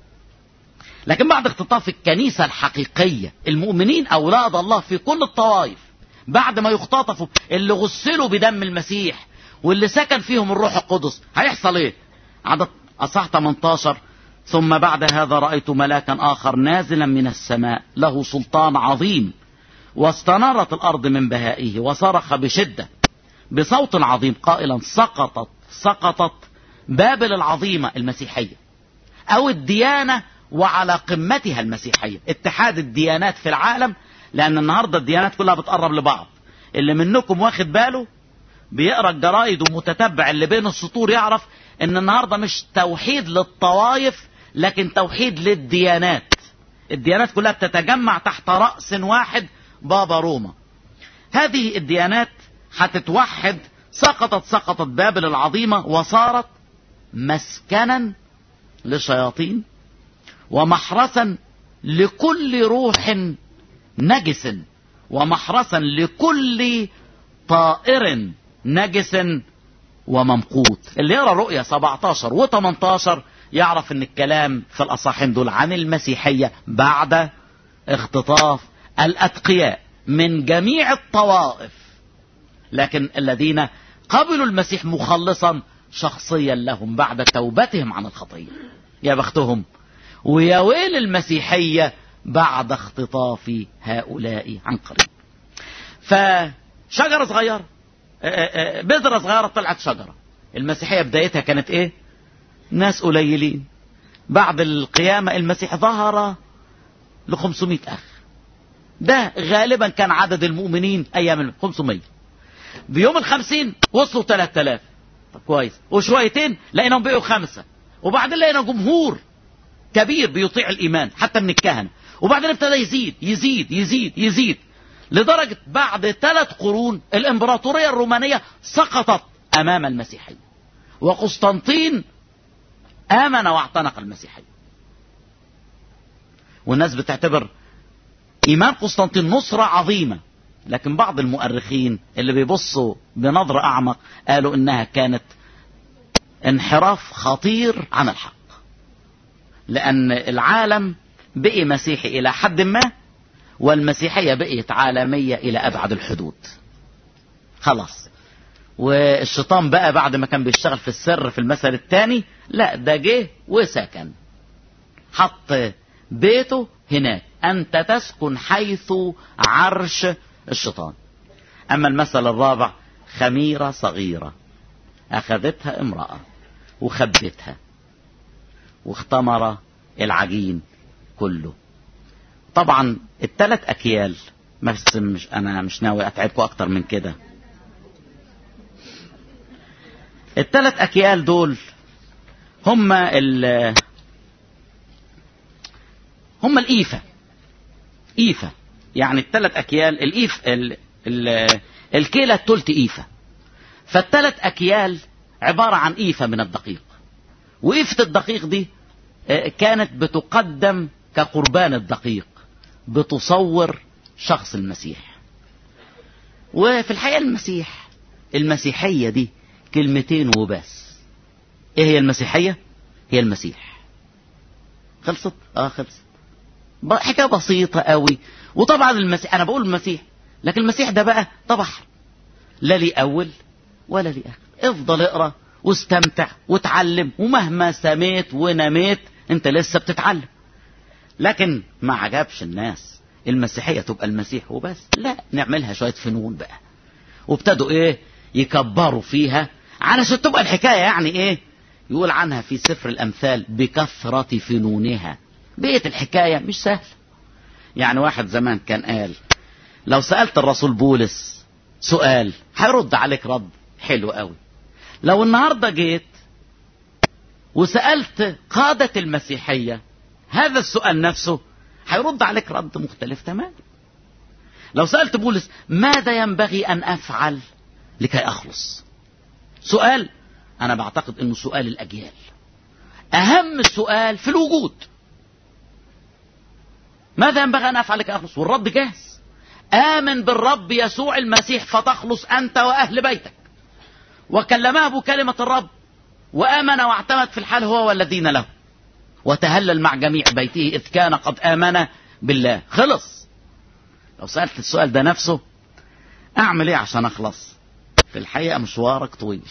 A: لكن بعد اختطاف الكنيسة الحقيقية المؤمنين أولاد الله في كل الطوائف بعد ما يختطفوا اللي غسلوا بدم المسيح واللي سكن فيهم الروح القدس هيحصل ايه عدد أصح 18 ثم بعد هذا رأيت ملاكا آخر نازلا من السماء له سلطان عظيم واستنارت الأرض من بهائه وصرخ بشدة بصوت عظيم قائلا سقطت سقطت بابل العظيمة المسيحية أو الديانة وعلى قمتها المسيحية اتحاد الديانات في العالم لأن النهاردة الديانات كلها بتقرب لبعض اللي منكم واخد باله بيقرا الجرايد ومتتبع اللي بين السطور يعرف ان النهارده مش توحيد للطوائف لكن توحيد للديانات الديانات كلها بتتجمع تحت رأس واحد بابا روما هذه الديانات هتتوحد سقطت سقطت بابل العظيمة وصارت مسكنا لشياطين ومحرسا لكل روح نجس ومحرسا لكل طائر نجس وممقوت اللي يرى رؤية 17 و18 يعرف ان الكلام في الاصحين دول عن المسيحية بعد اختطاف الاتقياء من جميع الطوائف لكن الذين قبلوا المسيح مخلصا شخصيا لهم بعد توبتهم عن الخطية يا بختهم ويا ويل المسيحية بعد اختطاف هؤلاء عن قريب فشجرة صغيرة بذرة صغيرة طلعت شجرة المسيحية بدايتها كانت ايه ناس قليلين بعد القيامة المسيح ظهر ل 500 أخ ده غالبا كان عدد المؤمنين أيام 500 بيوم الخمسين وصلوا 3000 طب كويس وشويتين لقيناهم بقوا خمسة وبعدين لقينا جمهور كبير بيطيع الإيمان حتى من الكهنة وبعدين ابتدى يزيد يزيد يزيد يزيد لدرجة بعد ثلاث قرون الإمبراطورية الرومانية سقطت أمام المسيحية وقسطنطين آمن واعتنق المسيحية والناس بتعتبر إيمان قسطنطين نصرة عظيمة لكن بعض المؤرخين اللي بيبصوا بنظرة أعمق قالوا إنها كانت انحراف خطير عن الحق لأن العالم بقي مسيحي إلى حد ما والمسيحية بقيت عالمية إلى أبعد الحدود خلاص والشيطان بقى بعد ما كان بيشتغل في السر في المثل الثاني لا ده جه وسكن حط بيته هناك أنت تسكن حيث عرش الشيطان أما المثل الرابع خميرة صغيرة أخذتها امرأة وخبتها واختمر العجين كله طبعا الثلاث أكيال بس مش أنا مش ناوي أتعبكم أكتر من كده الثلاث أكيال دول هم ال هم الإيفة إيفة يعني الثلاث أكيال الإيف ال... ال... الكيلة التلت إيفة فالثلاث أكيال عبارة عن إيفة من الدقيق وإيفة الدقيق دي كانت بتقدم كقربان الدقيق بتصور شخص المسيح وفي الحقيقة المسيح المسيحية دي كلمتين وبس ايه هي المسيحية هي المسيح خلصت اه خلصت حكاية بسيطة قوي وطبعا المسيح انا بقول المسيح لكن المسيح ده بقى طبعا لا لي اول ولا لي اخر افضل اقرا واستمتع وتعلم ومهما سميت ونميت انت لسه بتتعلم لكن ما عجبش الناس المسيحية تبقى المسيح وبس لا نعملها شوية فنون بقى وابتدوا ايه يكبروا فيها علشان تبقى الحكاية يعني ايه يقول عنها في سفر الامثال بكثرة فنونها بقيت الحكاية مش سهلة يعني واحد زمان كان قال لو سألت الرسول بولس سؤال هيرد عليك رد حلو قوي لو النهاردة جيت وسألت قادة المسيحية هذا السؤال نفسه هيرد عليك رد مختلف تماما لو سألت بولس ماذا ينبغي أن أفعل لكي أخلص سؤال أنا بعتقد أنه سؤال الأجيال أهم سؤال في الوجود ماذا ينبغي أن أفعل لكي أخلص والرد جاهز آمن بالرب يسوع المسيح فتخلص أنت وأهل بيتك وكلمه بكلمة الرب وآمن واعتمد في الحال هو والذين له وتهلل مع جميع بيته إذ كان قد آمن بالله خلص لو سألت السؤال ده نفسه أعمل إيه عشان أخلص في الحقيقة مشوارك طويل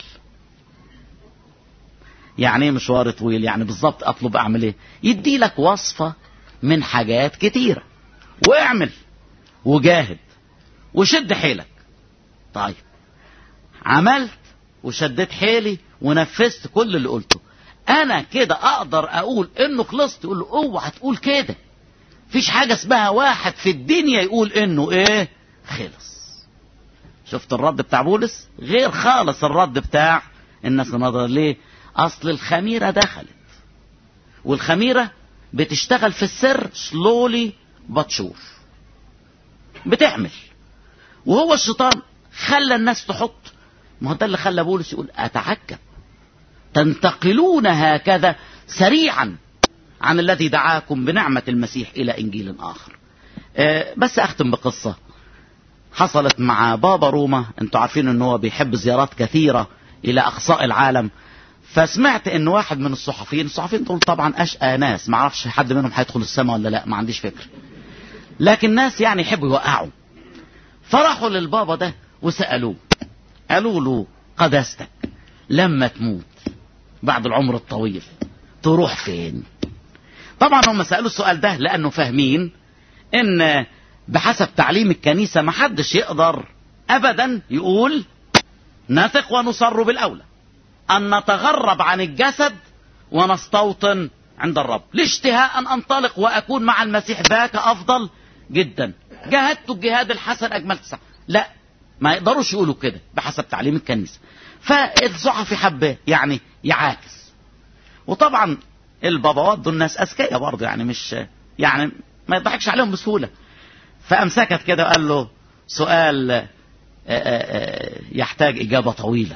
A: يعني ايه مشوار طويل يعني بالظبط اطلب اعمل ايه يدي لك وصفة من حاجات كتيرة واعمل وجاهد وشد حيلك طيب عملت وشديت حيلي ونفذت كل اللي قلته انا كده اقدر اقول انه خلصت يقول له اوعى تقول كده فيش حاجة اسمها واحد في الدنيا يقول انه ايه خلص شفت الرد بتاع بولس غير خالص الرد بتاع الناس النظر ليه اصل الخميرة دخلت والخميرة بتشتغل في السر سلولي بتشور بتعمل وهو الشيطان خلى الناس تحط ما هو ده اللي خلى بولس يقول اتعجب تنتقلون هكذا سريعا عن الذي دعاكم بنعمة المسيح إلى إنجيل آخر أه بس أختم بقصة حصلت مع بابا روما انتوا عارفين ان هو بيحب زيارات كثيرة إلى أقصاء العالم فسمعت ان واحد من الصحفيين الصحفيين دول طبعا أشقى ناس ما اعرفش حد منهم هيدخل السماء ولا لا ما عنديش فكر لكن ناس يعني يحبوا يوقعوا فراحوا للبابا ده وسألوه قالوا له قداستك لما تموت بعد العمر الطويل تروح فين طبعا هم سألوا السؤال ده لأنه فاهمين ان بحسب تعليم الكنيسة ما حدش يقدر أبدا يقول نثق ونصر بالأولى أن نتغرب عن الجسد ونستوطن عند الرب لاشتهاء أن أنطلق وأكون مع المسيح ذاك أفضل جدا جاهدت الجهاد الحسن أجمل تسعة لا ما يقدروش يقولوا كده بحسب تعليم الكنيسة فالصحفي حبه يعني يعاكس وطبعا الباباوات دول ناس أذكياء برضه يعني مش يعني ما يضحكش عليهم بسهولة فأمسكت كده وقال له سؤال يحتاج إجابة طويلة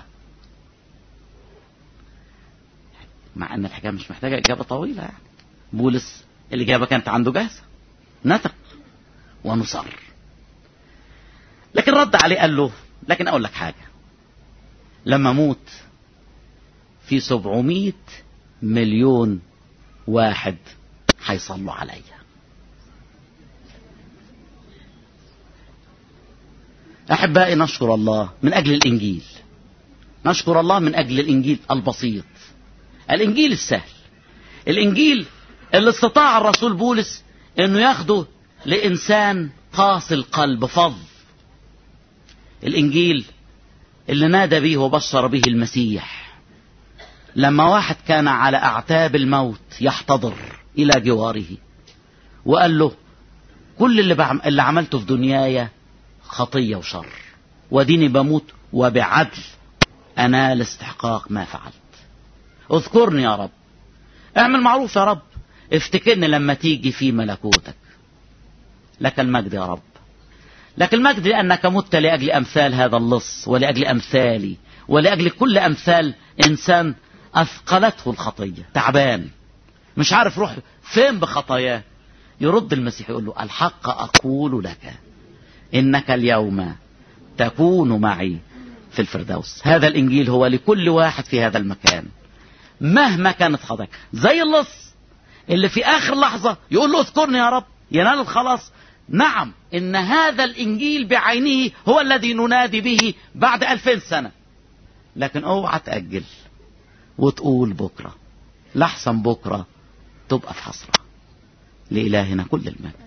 A: مع أن الحكاية مش محتاجة إجابة طويلة يعني بولس الإجابة كانت عنده جاهزة نثق ونصر لكن رد عليه قال له لكن أقول لك حاجة لما أموت في سبعمائة مليون واحد هيصلوا عليا أحبائي نشكر الله من أجل الإنجيل نشكر الله من أجل الإنجيل البسيط الإنجيل السهل الإنجيل اللي استطاع الرسول بولس أنه ياخده لإنسان قاسي القلب فظ الإنجيل اللي نادى به وبشر به المسيح لما واحد كان على أعتاب الموت يحتضر إلى جواره وقال له كل اللي, بعم... اللي عملته في دنياي خطية وشر وديني بموت وبعدل أنال استحقاق ما فعلت اذكرني يا رب اعمل معروف يا رب افتكرني لما تيجي في ملكوتك لك المجد يا رب لك المجد لأنك مت لأجل أمثال هذا اللص ولأجل أمثالي ولأجل كل أمثال إنسان أثقلته الخطية تعبان مش عارف روح فين بخطاياه يرد المسيح يقول له الحق أقول لك إنك اليوم تكون معي في الفردوس هذا الإنجيل هو لكل واحد في هذا المكان مهما كانت خطاياك زي اللص اللي في آخر لحظة يقول له اذكرني يا رب ينال الخلاص نعم إن هذا الإنجيل بعينه هو الذي ننادي به بعد ألفين سنة لكن اوعى تأجل وتقول بكرة لحسن بكرة تبقى في حسرة لإلهنا كل المجد